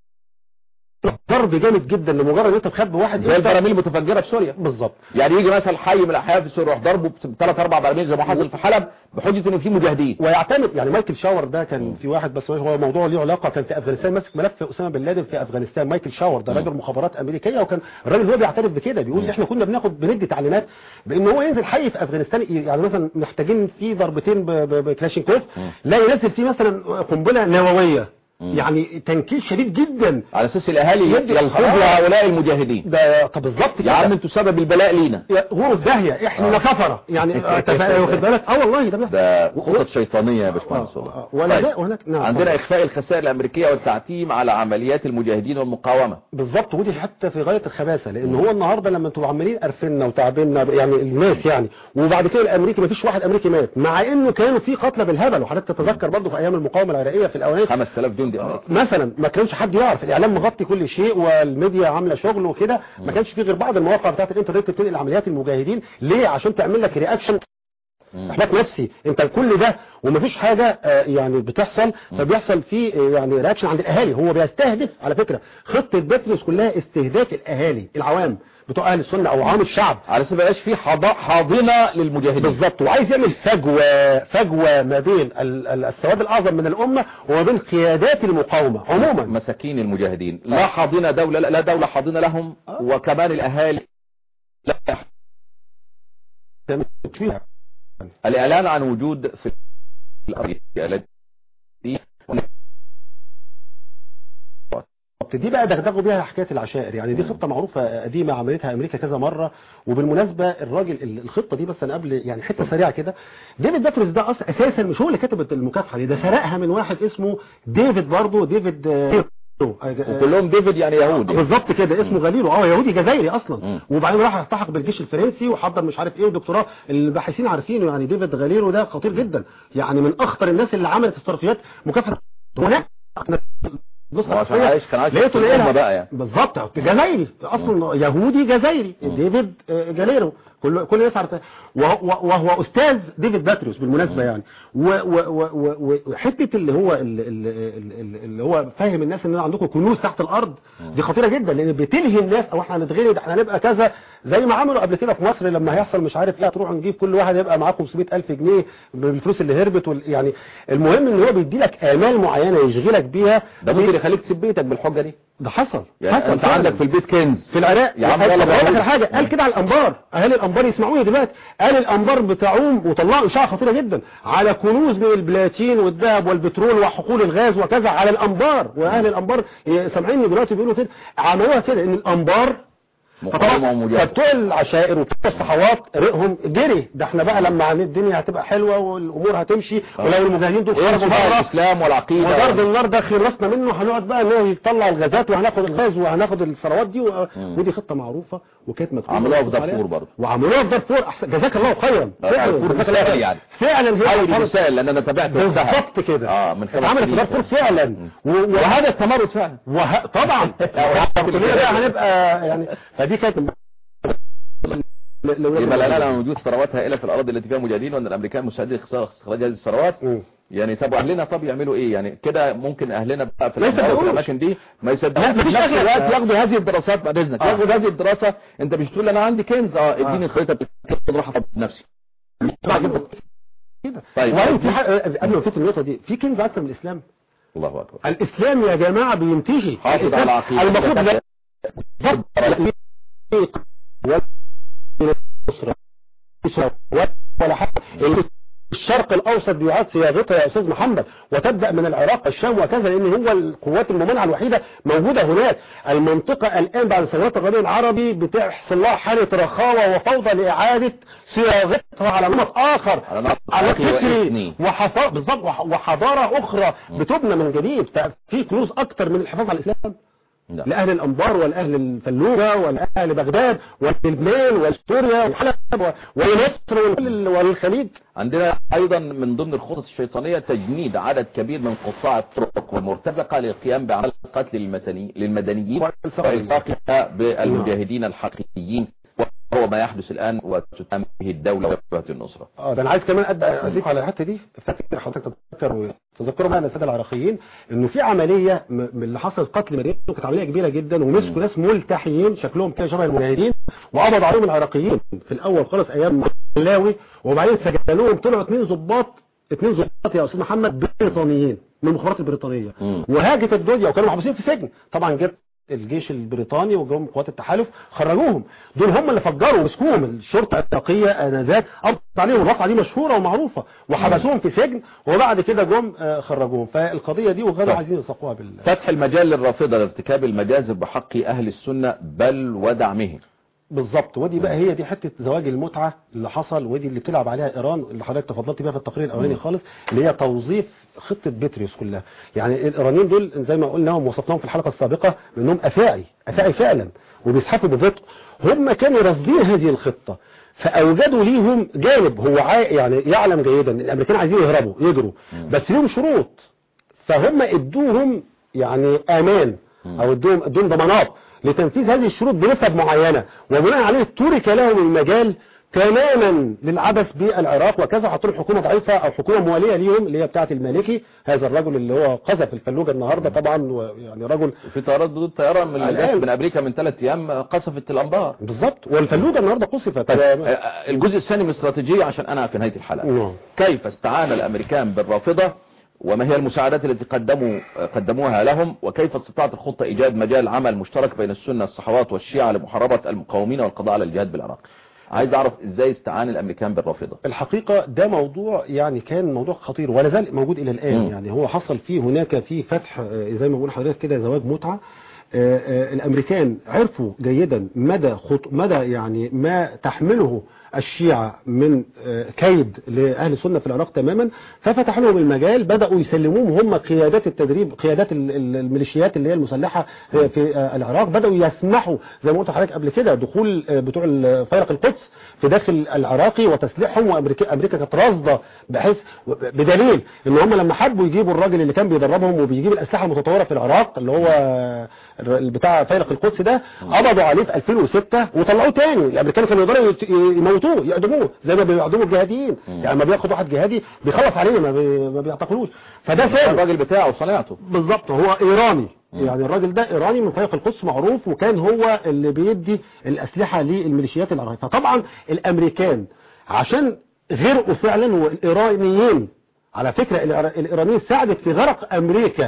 ضرب جامد جدا لمجرد ان انت تخبي واحد زي البراميل المتفجره في سوريا بالظبط يعني يجي مثلا حي من الاحياء في سوريا يروح ضربه بثلاث اربع براميل زي ما حصل في حلب بحجه انه في مجاهدين ويعتمد يعني مايكل شاور ده كان في واحد بس هو موضوع له علاقه كان في افغانستان ماسك ملف اسامه بن لادن في افغانستان مايكل شاور ده راجل مخابرات امريكيه وكان الراجل هو بيعترف بكده بيقول احنا كنا بناخد بندي تعليمات بان هو ينزل حي في افغانستان يعني مثلا محتاجين فيه ضربتين ب- ب- بكلاشينكوف لا ينزل فيه مثلا قنبله نوويه يعني تنكيل شديد جدا على اساس الاهالي يدي- يلحظوا آه. هؤلاء المجاهدين ده طب بالظبط يا عم كده انتوا سبب البلاء لينا يا غور في داهيه احنا آه. كفره يعني انت فا- واخد بالك اه والله ده بيحصل. ده خطط شيطانيه يا باشمهندس آه، والله. آه، ولا طيب. ده وهناك نعم عندنا طبعا. اخفاء الخسائر الامريكيه والتعتيم على عمليات المجاهدين والمقاومه بالظبط ودي حتى في غايه الخباثه لان هو النهارده لما انتوا عمالين قرفنا وتعبنا يعني الناس يعني وبعد كده الامريكي ما فيش واحد امريكي مات مع انه كانوا في قتلى بالهبل وحضرتك تتذكر برضه في ايام المقاومه العراقيه في الاواني 5000 جندي امريكي مثلا ما كانش حد يعرف الاعلام مغطي كل شيء والميديا عامله شغل وكده ما كانش في غير بعض المواقع بتاعت الانترنت بتنقل عمليات المجاهدين ليه عشان تعمل لك رياكشن احباط نفسي انت كل ده ومفيش حاجة آه، يعني بتحصل فبيحصل فيه آه، يعني رياكشن عند الاهالي هو بيستهدف على فكرة خطة بطرس كلها استهداف الاهالي العوام بتوع اهل السنة او عوام الشعب على اساس ما يبقاش في حضا- حاضنه للمجاهدين بالظبط وعايز يعمل فجوة فجوة ما بين ال- ال- السواد الاعظم من الامة وما بين قيادات المقاومة عموما مساكين المجاهدين لا حاضنه دوله لا دوله حاضنه لهم وكمان الاهالي لا فيها. الاعلان عن وجود في الارض التي دي بقى دغدغوا بيها حكايه العشائر يعني دي خطه معروفه قديمه عملتها امريكا كذا مره وبالمناسبه الراجل ال- الخطه دي بس انا قبل يعني حته سريعه كده ديفيد باتريس ده اصلا اساسا مش هو اللي كتب المكافحه دي ده سرقها من واحد اسمه ديفيد برضه ديفيد آه، آه، وكلهم ديفيد يعني يهودي بالظبط كده اسمه غليلو اه يهودي جزائري مم. اصلا وبعدين راح التحق بالجيش الفرنسي وحضر مش عارف ايه ودكتوراه الباحثين عارفينه يعني ديفيد غليلو ده خطير جدا يعني من اخطر الناس اللي عملت استراتيجيات مكافحه هناك بص هو عشان عايش كان عايش في لقيته الأمة لقيها بقى يعني. بالظبط جزائري اصلا يهودي جزائري ديفيد آه، جاليرو كل كل الناس عارفه وهو, وهو استاذ ديفيد باتريوس بالمناسبه يعني و- و- و- و- وحته اللي هو اللي, اللي, اللي هو فاهم الناس ان عندكم كنوز تحت الارض دي خطيره جدا لان بتلهي الناس او احنا هنتغني ده احنا هنبقى كذا زي ما عملوا قبل كده في مصر لما هيحصل مش عارف ايه هتروح نجيب كل واحد يبقى معاه 500000 جنيه بالفلوس اللي هربت وال يعني المهم ان هو بيدي لك امال معينه يشغلك بيها ده ممكن يخليك تسيب بيتك بالحجه دي ده حصل يعني حصل انت فعلاً. عندك في البيت كنز في العراق يا عم قال- يلا طب أقول لك بقى. على حاجه قال كده على الانبار اهالي الانبار الانبار يسمعوني دلوقتي آل الانبار بتعوم وطلعوا اشاعه خطيره جدا على كنوز من البلاتين والذهب والبترول وحقول الغاز وكذا على الانبار واهل الانبار سامعيني دلوقتي بيقولوا كده عملوها كده ان الانبار مقاومة ومجاهدة فبتوع العشائر وبتوع الصحوات رقهم جري ده احنا بقى لما الدنيا هتبقى حلوه والامور هتمشي ولو المجاهدين دول خرجوا ويرفض بره الاسلام والعقيدة وضرب النار ده خلصنا منه هنقعد بقى ان هو يطلع الغازات وهناخد الغاز وهناخد الثروات دي و... ودي خطه معروفه وكانت مكتوبه عملوها في عليها. دارفور برضه. وعملوها في دارفور احسن جزاك الله خيرا دارفور جزاك الله مثال خيرا. يعني. فعلا هي حاول اتعملت- المثال لان انا تابعت وقتها بالظبط كده اه من خمس اتعملت في سنين. دارفور فعلا و... و... وهذا التمرد فعلا وه... طبعا كلنا بقى هنبقى يعني فدي كانت يبقى الآن عن وجود ثروات هائلة في الأراضي التي فيها مجاهدين وأن الأمريكان مساعدين في إخراج هذه الثروات مم. يعني طب أهلنا طب يعملوا إيه يعني كده ممكن أهلنا بقى في ما الأماكن يصدقوش. وفي الأماكن دي ما لا، يصدقوش في مفيش نفس أغلب. الوقت ياخدوا هذه الدراسات بعد إذنك آه. ياخدوا هذه الدراسة أنت مش تقول أنا عندي كنز أه اديني الخريطة بالكنز أروح أطبق بنفسي كده طيب. وبعدين في حاجة قبل ما نفوت النقطه دي في كنز اكتر من الاسلام الله أكبر الاسلام يا جماعه بينتهي حافظ الإسلام على عقيدة المفروض لا بالظبط ولا نصرة ولا حاجه الشرق الاوسط بيعاد صياغتها يا استاذ محمد وتبدا من العراق الشام وكذا لان هو القوات الممانعه الوحيده موجوده هناك المنطقه الان بعد ثورات الربيع العربي بتحصل لها حاله رخاوه وفوضى لاعاده صياغتها على نمط اخر على نمط على عقلي فكري وإثني. وحفا... بالظبط وح- وحضاره اخرى بتبنى من جديد ففي كنوز اكتر من الحفاظ على الاسلام لا. لأهل الأنبار والأهل الفلوجة والأهل بغداد ولبنان وسوريا وحلب و- ومصر وكل- والخليج عندنا أيضا من ضمن الخطط الشيطانية تجنيد عدد كبير من قطاع الطرق والمرتزقة للقيام بعمل قتل المدني للمدنيين والإلصاق وإلصاقها بالمجاهدين الحقيقيين وهو ما يحدث الآن وتتهم به الدولة وجبهة النصرة اه ده انا عايز كمان أد- اضيف على الحته دي فاكر حضرتك تتذكر وتذكروا معنا الساده العراقيين انه في عمليه م- من اللي حصلت قتل مريم كانت عمليه كبيره جدا ومسكوا ناس ملتحيين شكلهم كده شبه المجاهدين وقبضوا عليهم العراقيين في الاول خالص ايام ملاوي وبعدين سجلوهم طلعوا اثنين ضباط اثنين ضباط يا استاذ محمد بريطانيين من المخابرات البريطانيه مم. وهاجت الدنيا وكانوا محبوسين في سجن طبعا جت الجيش البريطاني وجم قوات التحالف خرجوهم دول هم اللي فجروا مسكوهم الشرطه العراقيه انذاك قبضت عليهم الواقعه دي مشهوره ومعروفه وحبسوهم في سجن وبعد كده جم آه، خرجوهم فالقضيه دي وغدا طيب. عايزين يساقوها بال فتح المجال للرافضة لارتكاب المجازر بحق أهل السنة بل ودعمهم بالظبط ودي بقى هي دي حته زواج المتعه اللي حصل ودي اللي بتلعب عليها ايران اللي حضرتك تفضلت بيها في التقرير الاولاني خالص اللي هي توظيف خطه بتريوس كلها يعني الايرانيين دول زي ما قلناهم وصفناهم في الحلقه السابقه انهم افاعي افاعي فعلا وبيزحفوا ببطء هم كانوا راصدين هذه الخطه فاوجدوا ليهم جانب هو عا يعني يعلم جيدا ان الامريكان عايزين يهربوا يجروا بس ليهم شروط فهم ادوهم يعني امان او ادوهم ادوهم ضمانات لتنفيذ هذه الشروط بنسب معينة وبناء عليه ترك لهم المجال تماما للعبث بالعراق وكذا حطوا لهم حكومه ضعيفه او حكومه مواليه ليهم اللي هي بتاعه المالكي هذا الرجل اللي هو قذف الفلوجه النهارده طبعا ويعني رجل في طيارات ضد طيارة من اللي الآن. جت من أمريكا من ثلاث أيام قصفت الأنبار بالظبط والفلوجه النهارده قصفت الجزء الثاني من الاستراتيجية عشان أنا في نهاية الحلقة نعم. كيف استعان الأمريكان بالرافضة وما هي المساعدات التي قدموا قدموها لهم وكيف استطاعت الخطة إيجاد مجال عمل مشترك بين السنة الصحوات والشيعة لمحاربة المقاومين والقضاء على الجهاد بالعراق عايز أعرف إزاي استعان الأمريكان بالرافضة الحقيقة ده موضوع يعني كان موضوع خطير ولا زال موجود إلى الآن مم. يعني هو حصل فيه هناك في فتح آه، زي ما بقول حضرتك كده زواج متعة آه، آه، الأمريكان عرفوا جيدا مدى خط... مدى يعني ما تحمله الشيعة من آه، كيد لأهل السنة في العراق تماما ففتح لهم المجال بدأوا يسلموهم هم قيادات التدريب قيادات ال- ال- الميليشيات اللي هي المسلحة آه، في آه، العراق بدأوا يسمحوا زي ما قلت لحضرتك قبل كده دخول آه، بتوع ال- فيلق القدس في داخل العراقي وتسليحهم وامريكا امريكا كانت راصده بحيث بدليل ان هم لما حبوا يجيبوا الراجل اللي كان بيدربهم وبيجيب الاسلحه المتطوره في العراق اللي هو الر- بتاع فيلق القدس ده قبضوا عليه في 2006 وطلعوه تاني الامريكان كانوا يقدروا يت- يموتوه يعدموه زي ما بيعدموا الجهاديين يعني لما بياخد واحد جهادي بيخلص عليه ما, بي ما بيعتقلوش فده سبب الراجل بتاعه وصنيعته بالظبط هو ايراني يعني الراجل ده ايراني من فيق القدس معروف وكان هو اللي بيدي الاسلحه للميليشيات العراقيه فطبعا الامريكان عشان غرقوا فعلا والايرانيين على فكره الإيرا- الايرانيين ساعدت في غرق امريكا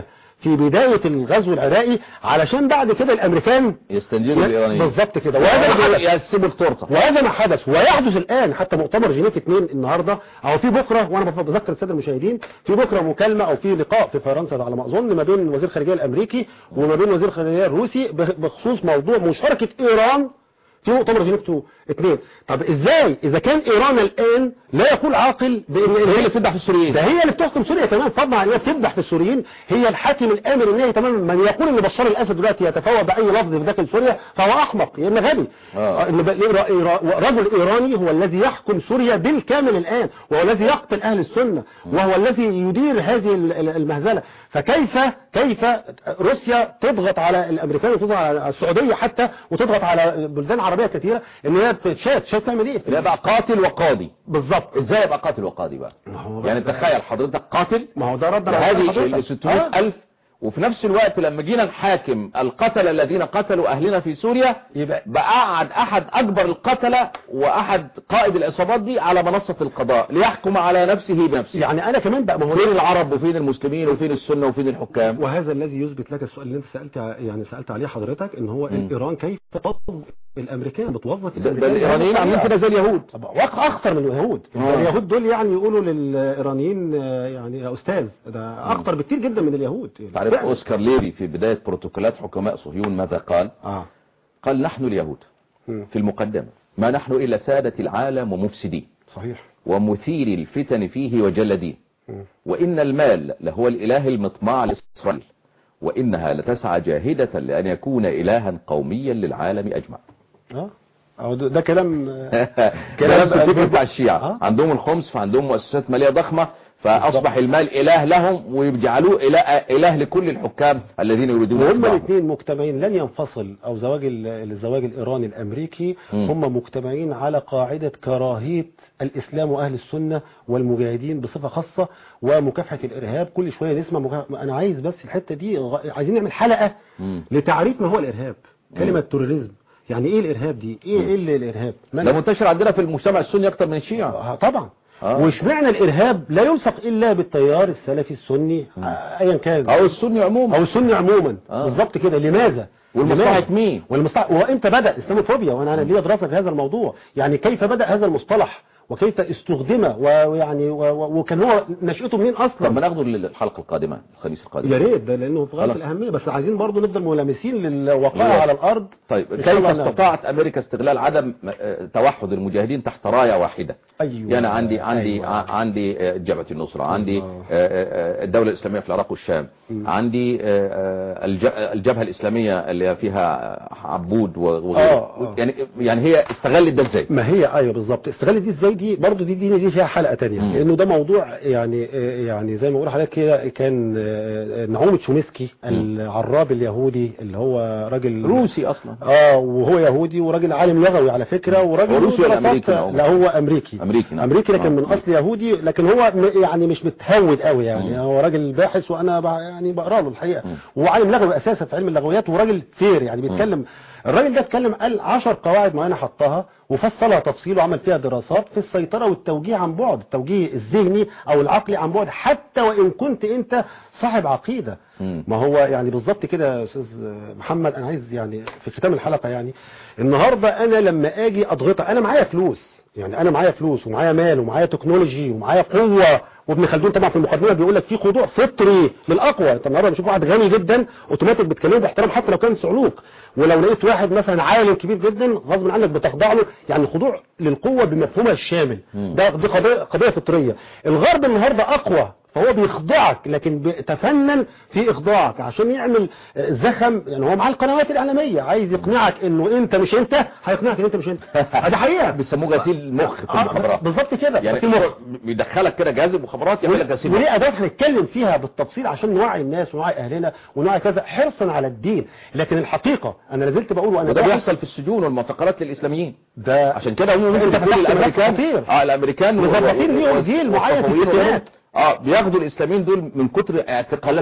في بداية الغزو العراقي علشان بعد كده الامريكان يستنجدوا الايرانيين بالظبط كده وهذا ما حدث يقسموا التورته وهذا ما حدث ويحدث الان حتى مؤتمر جنيف 2 النهارده او في بكره وانا بذكر الساده المشاهدين في بكره مكالمه او في لقاء في فرنسا على ما اظن ما بين وزير الخارجيه الامريكي وما بين وزير الخارجيه الروسي بخصوص موضوع مشاركه ايران في مؤتمر جنيف 2 طب ازاي اذا كان ايران الان لا يقول عاقل بان هي اللي بتذبح في السوريين ده هي اللي بتحكم سوريا كمان فضلا عن انها بتذبح في السوريين هي الحاكم الامر ان هي تماما من يقول ان بشار الاسد دلوقتي يتفوه باي لفظ في داخل سوريا فهو احمق يا اما غبي آه. ان ب- إيرا- إيرا- رجل ايراني هو الذي يحكم سوريا بالكامل الان وهو الذي يقتل اهل السنه وهو الذي يدير هذه ال- ال- المهزله فكيف كيف روسيا تضغط على الامريكان وتضغط على السعوديه حتى وتضغط على بلدان عربيه كثيره ان هي تشات شات تعمل ايه لا بقى قاتل وقاضي بالظبط ازاي يبقى قاتل وقاضي بقى ما هو يعني تخيل حضرتك قاتل ما هو ده رد على هذه حضرتك. ال 600 آه. ألف وفي نفس الوقت لما جينا نحاكم القتلة الذين قتلوا أهلنا في سوريا يبقى بقعد أحد أكبر القتلة وأحد قائد العصابات دي على منصة القضاء ليحكم على نفسه بنفسه يعني انا كمان بقى ما هو فين العرب وفين المسلمين وفين السنة وفين الحكام وهذا الذي يثبت لك السؤال اللي انت سالت يعني سالت عليه حضرتك ان هو ايران كيف توظف الامريكان بتوظف ده, ده الإيرانيين عاملين كده زي اليهود طب وق- اخطر من اليهود آه. اليهود دول يعني يقولوا للايرانيين آه، يعني يا استاذ ده اخطر بكتير جدا من اليهود تعرف فعلا. أوسكار ليري في بداية بروتوكولات حكماء صهيون ماذا قال اه قال نحن اليهود مم. في المقدمة ما نحن إلا سادة العالم ومفسدين صحيح ومثير الفتن فيه وجلدين مم. وإن المال لهو الإله المطمع لإسرائيل وإنها لتسعى جاهدة لأن يكون إلها قوميا للعالم أجمع اه أهو ده, ده كلام آه، كلام كلام نفس الفكر بقى- بتاع الشيعة آه. عندهم الخمس فعندهم مؤسسات مالية ضخمة فأصبح المال إله لهم ويجعلوه إله, إله لكل الحكام الذين يريدون وهم إتباعه. الاثنين مجتمعين لن ينفصل او زواج ال- الزواج الايراني الامريكي مم. هم مجتمعين على قاعدة كراهية الاسلام واهل السنة والمجاهدين بصفة خاصة ومكافحة الارهاب كل شوية نسمع مكافحة. انا عايز بس الحتة دي غ- عايزين نعمل حلقة مم. لتعريف ما هو الارهاب كلمة توريزم يعني ايه الارهاب دي ايه ايه اللي الارهاب ما ده منتشر عندنا في المجتمع السني أكتر من الشيعة آه، طبعا آه. واشمعنى الارهاب لا يلصق الا بالتيار السلفي السني آه، ايا كان أو السني عموما او السني عموما آه. بالظبط كده لماذا والمصلحة لماذا؟ مين والمصطلح وامتى بدا الاسلاموفوبيا وانا انا ليا دراسه في هذا الموضوع يعني كيف بدا هذا المصطلح وكيف استخدم ويعني و- و- وكان هو نشأته منين طب ما اصلا ناخده للحلقة القادمة الخميس القادم يا ريت ده لانه في غايه خلاص. الاهميه بس عايزين برضه نفضل ملامسين للواقع بالظبط. على الارض طيب إن شاء كيف الله نعم. استطاعت امريكا استغلال عدم آه، توحد المجاهدين تحت رايه واحده ايوه يعني عندي عندي أيوة. ع- عندي آه، جبهه النصره عندي الله. آه، آه، الدوله الاسلاميه في العراق والشام عندي آه، آه، الج- الجبهه الاسلاميه اللي فيها عبود و- وغيره آه، آه. يعني يعني هي استغلت ده ازاي ما هي ايوه بالظبط استغل دي ازاي دي برضه دي دي, دي فيها حلقه تانية مم. لانه ده موضوع يعني آه، يعني زي ما بقول لحضرتك كده كان آه، نعوم تشومسكي العراب اليهودي اللي هو راجل روسي اصلا اه وهو يهودي وراجل عالم لغوي على فكره وراجل هو روسي ولا دراسات- أمريكي نعم؟ لا هو امريكي أمريكي نعم. امريكي لكن آه. من اصل يهودي لكن هو م- يعني مش متهود قوي يعني مم. هو راجل باحث وانا ب- يعني بقرا له الحقيقه مم. وهو عالم لغوي اساسا في علم اللغويات وراجل فير يعني بيتكلم الراجل ده اتكلم قال 10 قواعد معينه حطها وفصلها تفصيل وعمل فيها دراسات في السيطره والتوجيه عن بعد التوجيه الذهني او العقلي عن بعد حتى وان كنت انت صاحب عقيده مم. ما هو يعني بالظبط كده يا استاذ محمد انا عايز يعني في ختام الحلقه يعني النهارده انا لما اجي اضغطها انا معايا فلوس يعني انا معايا فلوس ومعايا مال ومعايا تكنولوجي ومعايا قوه وابن خلدون طبعا في المقدمه بيقول لك في خضوع فطري للاقوى انت النهارده بتشوف واحد غني جدا اوتوماتيك بتكلمه باحترام حتى لو كان صعلوك ولو لقيت واحد مثلا عالم كبير جدا غصب عنك بتخضع له يعني خضوع للقوه بمفهومها الشامل مم. ده دي قضيه قضيه فطريه الغرب النهارده اقوى فهو بيخضعك لكن بيتفنن في اخضاعك عشان يعمل آه، زخم يعني هو معاه القنوات الاعلاميه عايز يقنعك انه انت مش انت هيقنعك ان انت مش انت آه، ده حقيقه بيسموه غسيل المخ في آه، المخابرات بالظبط كده يعني في مخ. بيدخلك كده جهاز المخابرات يعمل لك غسيل مخ. وليه ادوات هنتكلم فيها بالتفصيل عشان نوعي الناس ونوعي اهلنا ونوعي كذا حرصا على الدين لكن الحقيقه انا لازلت بقول وانا وده باحث، بيحصل في السجون والمعتقلات للاسلاميين ده عشان كده هم انت ممكن فتحت تقول ملف الامريكان خطير. اه الامريكان مظبطين و- ليهم و- جيل معين في والصفويين الستينات. اه بياخدوا الاسلاميين دول من كتر اعتقالهم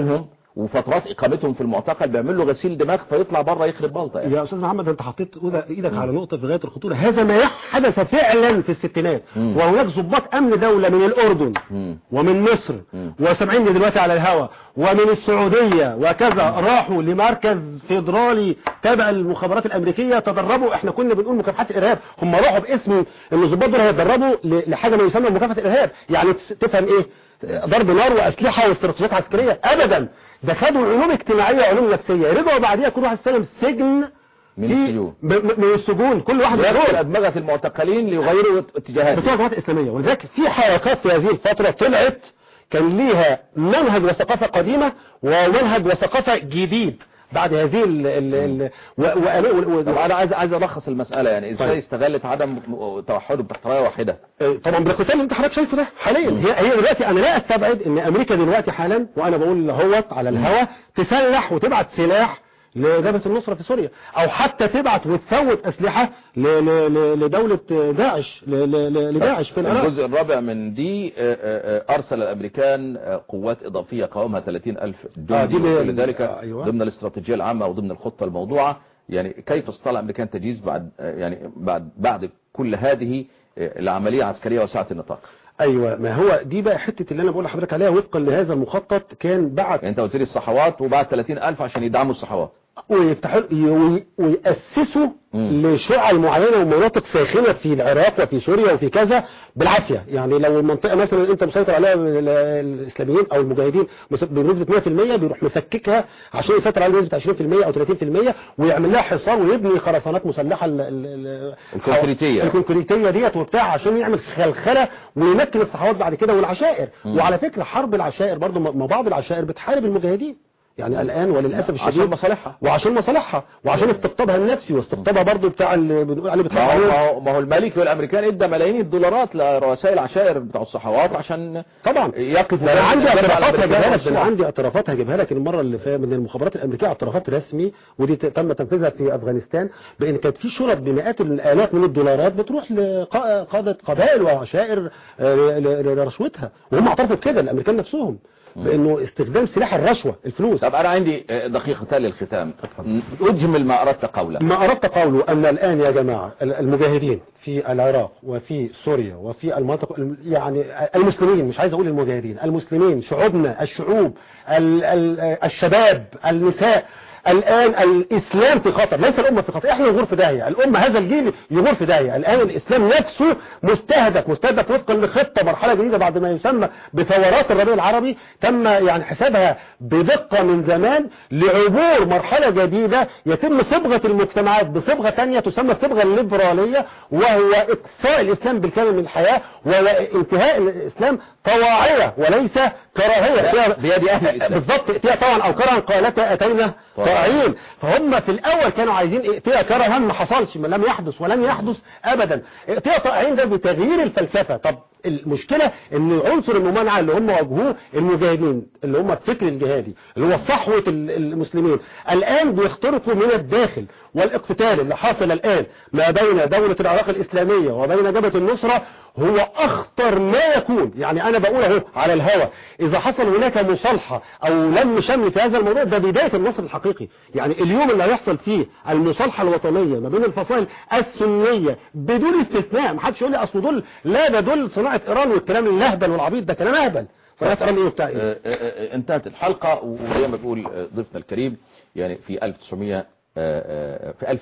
وفترات اقامتهم في المعتقل بيعمل له غسيل دماغ فيطلع بره يخرب بلطه يعني. يا استاذ محمد انت حطيت إيدك- ايدك على نقطه في غايه الخطوره هذا ما حدث فعلا في الستينات مم. وهناك ضباط امن دوله من الاردن مم. ومن مصر مم. وسامعيني دلوقتي على الهوا ومن السعوديه وكذا راحوا لمركز فيدرالي تابع للمخابرات الامريكيه تدربوا احنا كنا بنقول مكافحه الارهاب هم راحوا باسم ان الضباط دول هيتدربوا ل- لحاجه ما يسمى مكافحه الارهاب يعني تس- تفهم ايه ضرب نار واسلحه واستراتيجيات عسكريه ابدا ده خدوا علوم اجتماعيه وعلوم نفسيه رجعوا بعديها كل واحد استلم سجن من في- السجون. ب- ب- من السجون كل واحد يدخل مسؤول ادمغه المعتقلين ليغيروا اتجاهاتهم بتوع الجماعات الإسلامية ولذلك في حركات في هذه الفترة طلعت كان ليها منهج وثقافة قديمة ومنهج وثقافة جديد بعد هذه ال ال ال و و و طب انا عايز عايز الخص المساله يعني ازاي طيب. استغلت عدم توحده تحت رايه واحده طبعا بالقتال اللي انت حضرتك شايفه ده حاليا هي هي دلوقتي انا لا استبعد ان امريكا دلوقتي حالا وانا بقول هوت على الهوا تسلح وتبعت سلاح لجبهة النصرة في سوريا او حتى تبعت وتفوت اسلحة ل- ل- ل- لدولة داعش ل- ل- ل- لداعش في العراق الجزء الرابع من دي آه، آه، آه، ارسل الامريكان آه، قوات اضافيه قوامها 30 الف آه، دي جندي ب- وكل ذلك آه، أيوة. ضمن الاستراتيجيه العامه وضمن الخطه الموضوعه يعني كيف استطاع الامريكان تجهيز بعد آه، يعني بعد بعد كل هذه آه، العمليه عسكريه واسعه النطاق ايوه ما هو دي بقى حتة اللي انا بقول لحضرتك عليها وفقا لهذا المخطط كان بعت يعني انت قلت لي الصحوات وبعد 30 الف عشان يدعموا الصحوات ويفتحوا وي- ويأسسوا مم. لشعب معينة ومناطق ساخنة في العراق وفي سوريا وفي كذا بالعافية يعني لو المنطقة مثلا انت مسيطر عليها ال- الاسلاميين او المجاهدين مس- بنسبة 100% بيروح مسككها عشان يسيطر عليها بنسبة 20% او 30% ويعمل لها حصار ويبني خرسانات مسلحة ال- ال- ال- الكونكريتية. الكونكريتية ديت وبتاع عشان يعمل خلخلة ويمكن الصحوات بعد كده والعشائر وعلى فكرة حرب العشائر برضو ما بعض العشائر بتحارب المجاهدين يعني الآن وللأسف عشان الشديد مصالحها. وعشان مصالحها وعشان استقطابها النفسي واستقطابها برضو بتاع اللي بنقول عليه ما بتاع هو, ما هو, ما هو المالكي والامريكان ادى ملايين الدولارات لرؤساء العشائر بتوع الصحوات عشان طبعا يقف ده انا عندي جنب اعترافات الأمريكان هجيبها لك ده انا والصناعة. عندي اعترافات هجيبها لك المره اللي فاتت من المخابرات الامريكيه اعترافات رسمي ودي ت- تم تنفيذها في افغانستان بان كانت في شرط بمئات الالاف من الدولارات بتروح لقاده قبائل وعشائر آه، ل- ل- لرشوتها وهم اعترفوا بكده الامريكان نفسهم بانه استخدام سلاح الرشوه الفلوس طب انا عندي دقيقتان للختام اجمل ما اردت قوله ما أردت قوله أن الآن يا جماعة المجاهدين في العراق وفي سوريا وفي المناطق الم- يعني المسلمين مش عايز أقول المجاهدين المسلمين شعوبنا الشعوب ال- ال- الشباب النساء الآن الإسلام في خطر ليس الأمة في خطر إحنا نغور في داهية الأمة هذا الجيل يغور في داهية الآن الإسلام نفسه مستهدف مستهدف وفقا لخطة مرحلة جديدة بعد ما يسمى بثورات الربيع العربي تم يعني حسابها بدقة من زمان لعبور مرحلة جديدة يتم صبغة المجتمعات بصبغة تانية تسمى الصبغة الليبرالية وهو إقصاء الإسلام بالكامل من الحياة وهو انتهاء الإسلام طواعية وليس كراهية فيها- بيد أهل الإسلام. بالضبط ائتيا طبعا او كرها قالتا اتينا طائعين فهم في الاول كانوا عايزين ائتيا كرها ما حصلش ما لم يحدث ولن يحدث ابدا ائتيا طائعين ده بتغيير الفلسفه طب المشكلة ان عنصر الممانعة اللي هم واجهوه المجاهدين اللي هم الفكر الجهادي اللي هو صحوة ال- المسلمين الان بيخترقوا من الداخل والاقتتال اللي حاصل الان ما بين دولة العراق الاسلامية وبين جبهة النصرة هو اخطر ما يكون يعني انا بقول اهو على الهوى اذا حصل هناك مصالحة او لم شمل في هذا الموضوع ده بداية النصر الحقيقي يعني اليوم اللي هيحصل فيه المصالحة الوطنية ما بين الفصائل السنية بدون استثناء محدش يقول لي اصل دول لا ده دول صناعة ايران والكلام اللهبل والعبيط ده كلام اهبل صناعة ايران ايه وبتاع ايه آه، آه، آه، انتهت الحلقة وزي ما بيقول آه، ضيفنا الكريم يعني في 1900 آه، آه، في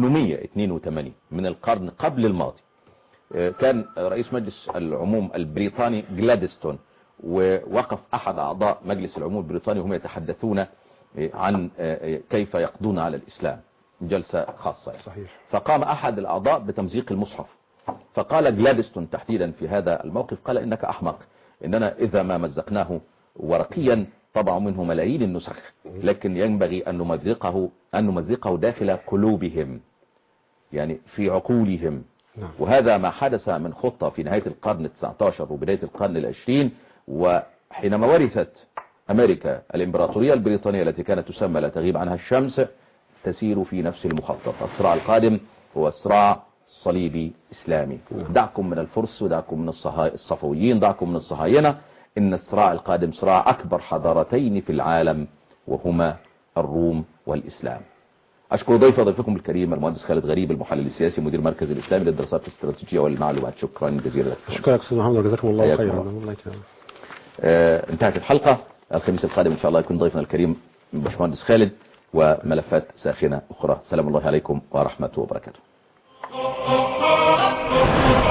1882 من القرن قبل الماضي آه، كان رئيس مجلس العموم البريطاني جلادستون ووقف أحد أعضاء مجلس العموم البريطاني وهم يتحدثون آه، عن آه، كيف يقضون على الإسلام جلسة خاصة يعني. صحيح فقام أحد الأعضاء بتمزيق المصحف فقال جلادستون تحديدا في هذا الموقف قال إنك أحمق إننا إذا ما مزقناه ورقيا طبع منه ملايين النسخ لكن ينبغي أن نمزقه أن نمزقه داخل قلوبهم يعني في عقولهم نعم. وهذا ما حدث من خطة في نهاية القرن التسعة وبداية القرن العشرين وحينما ورثت أمريكا الإمبراطورية البريطانية التي كانت تسمى لا تغيب عنها الشمس تسير في نفس المخطط الصراع القادم هو صراع صليبي إسلامي دعكم من الفرس ودعكم من الصها- الصفويين دعكم من الصهاينة إن الصراع القادم صراع أكبر حضارتين في العالم وهما الروم والإسلام أشكر ضيف ضيفكم الكريم المهندس خالد غريب المحلل السياسي مدير مركز الإسلامي للدراسات الاستراتيجية والمعلومات شكرا جزيلا لك اشكرك استاذ محمد وجزاكم الله حياكم خيرا الله. الله يكرمك. آه، انتهت الحلقة الخميس القادم إن شاء الله يكون ضيفنا الكريم باشمهندس خالد وملفات ساخنة أخرى سلام الله عليكم ورحمته وبركاته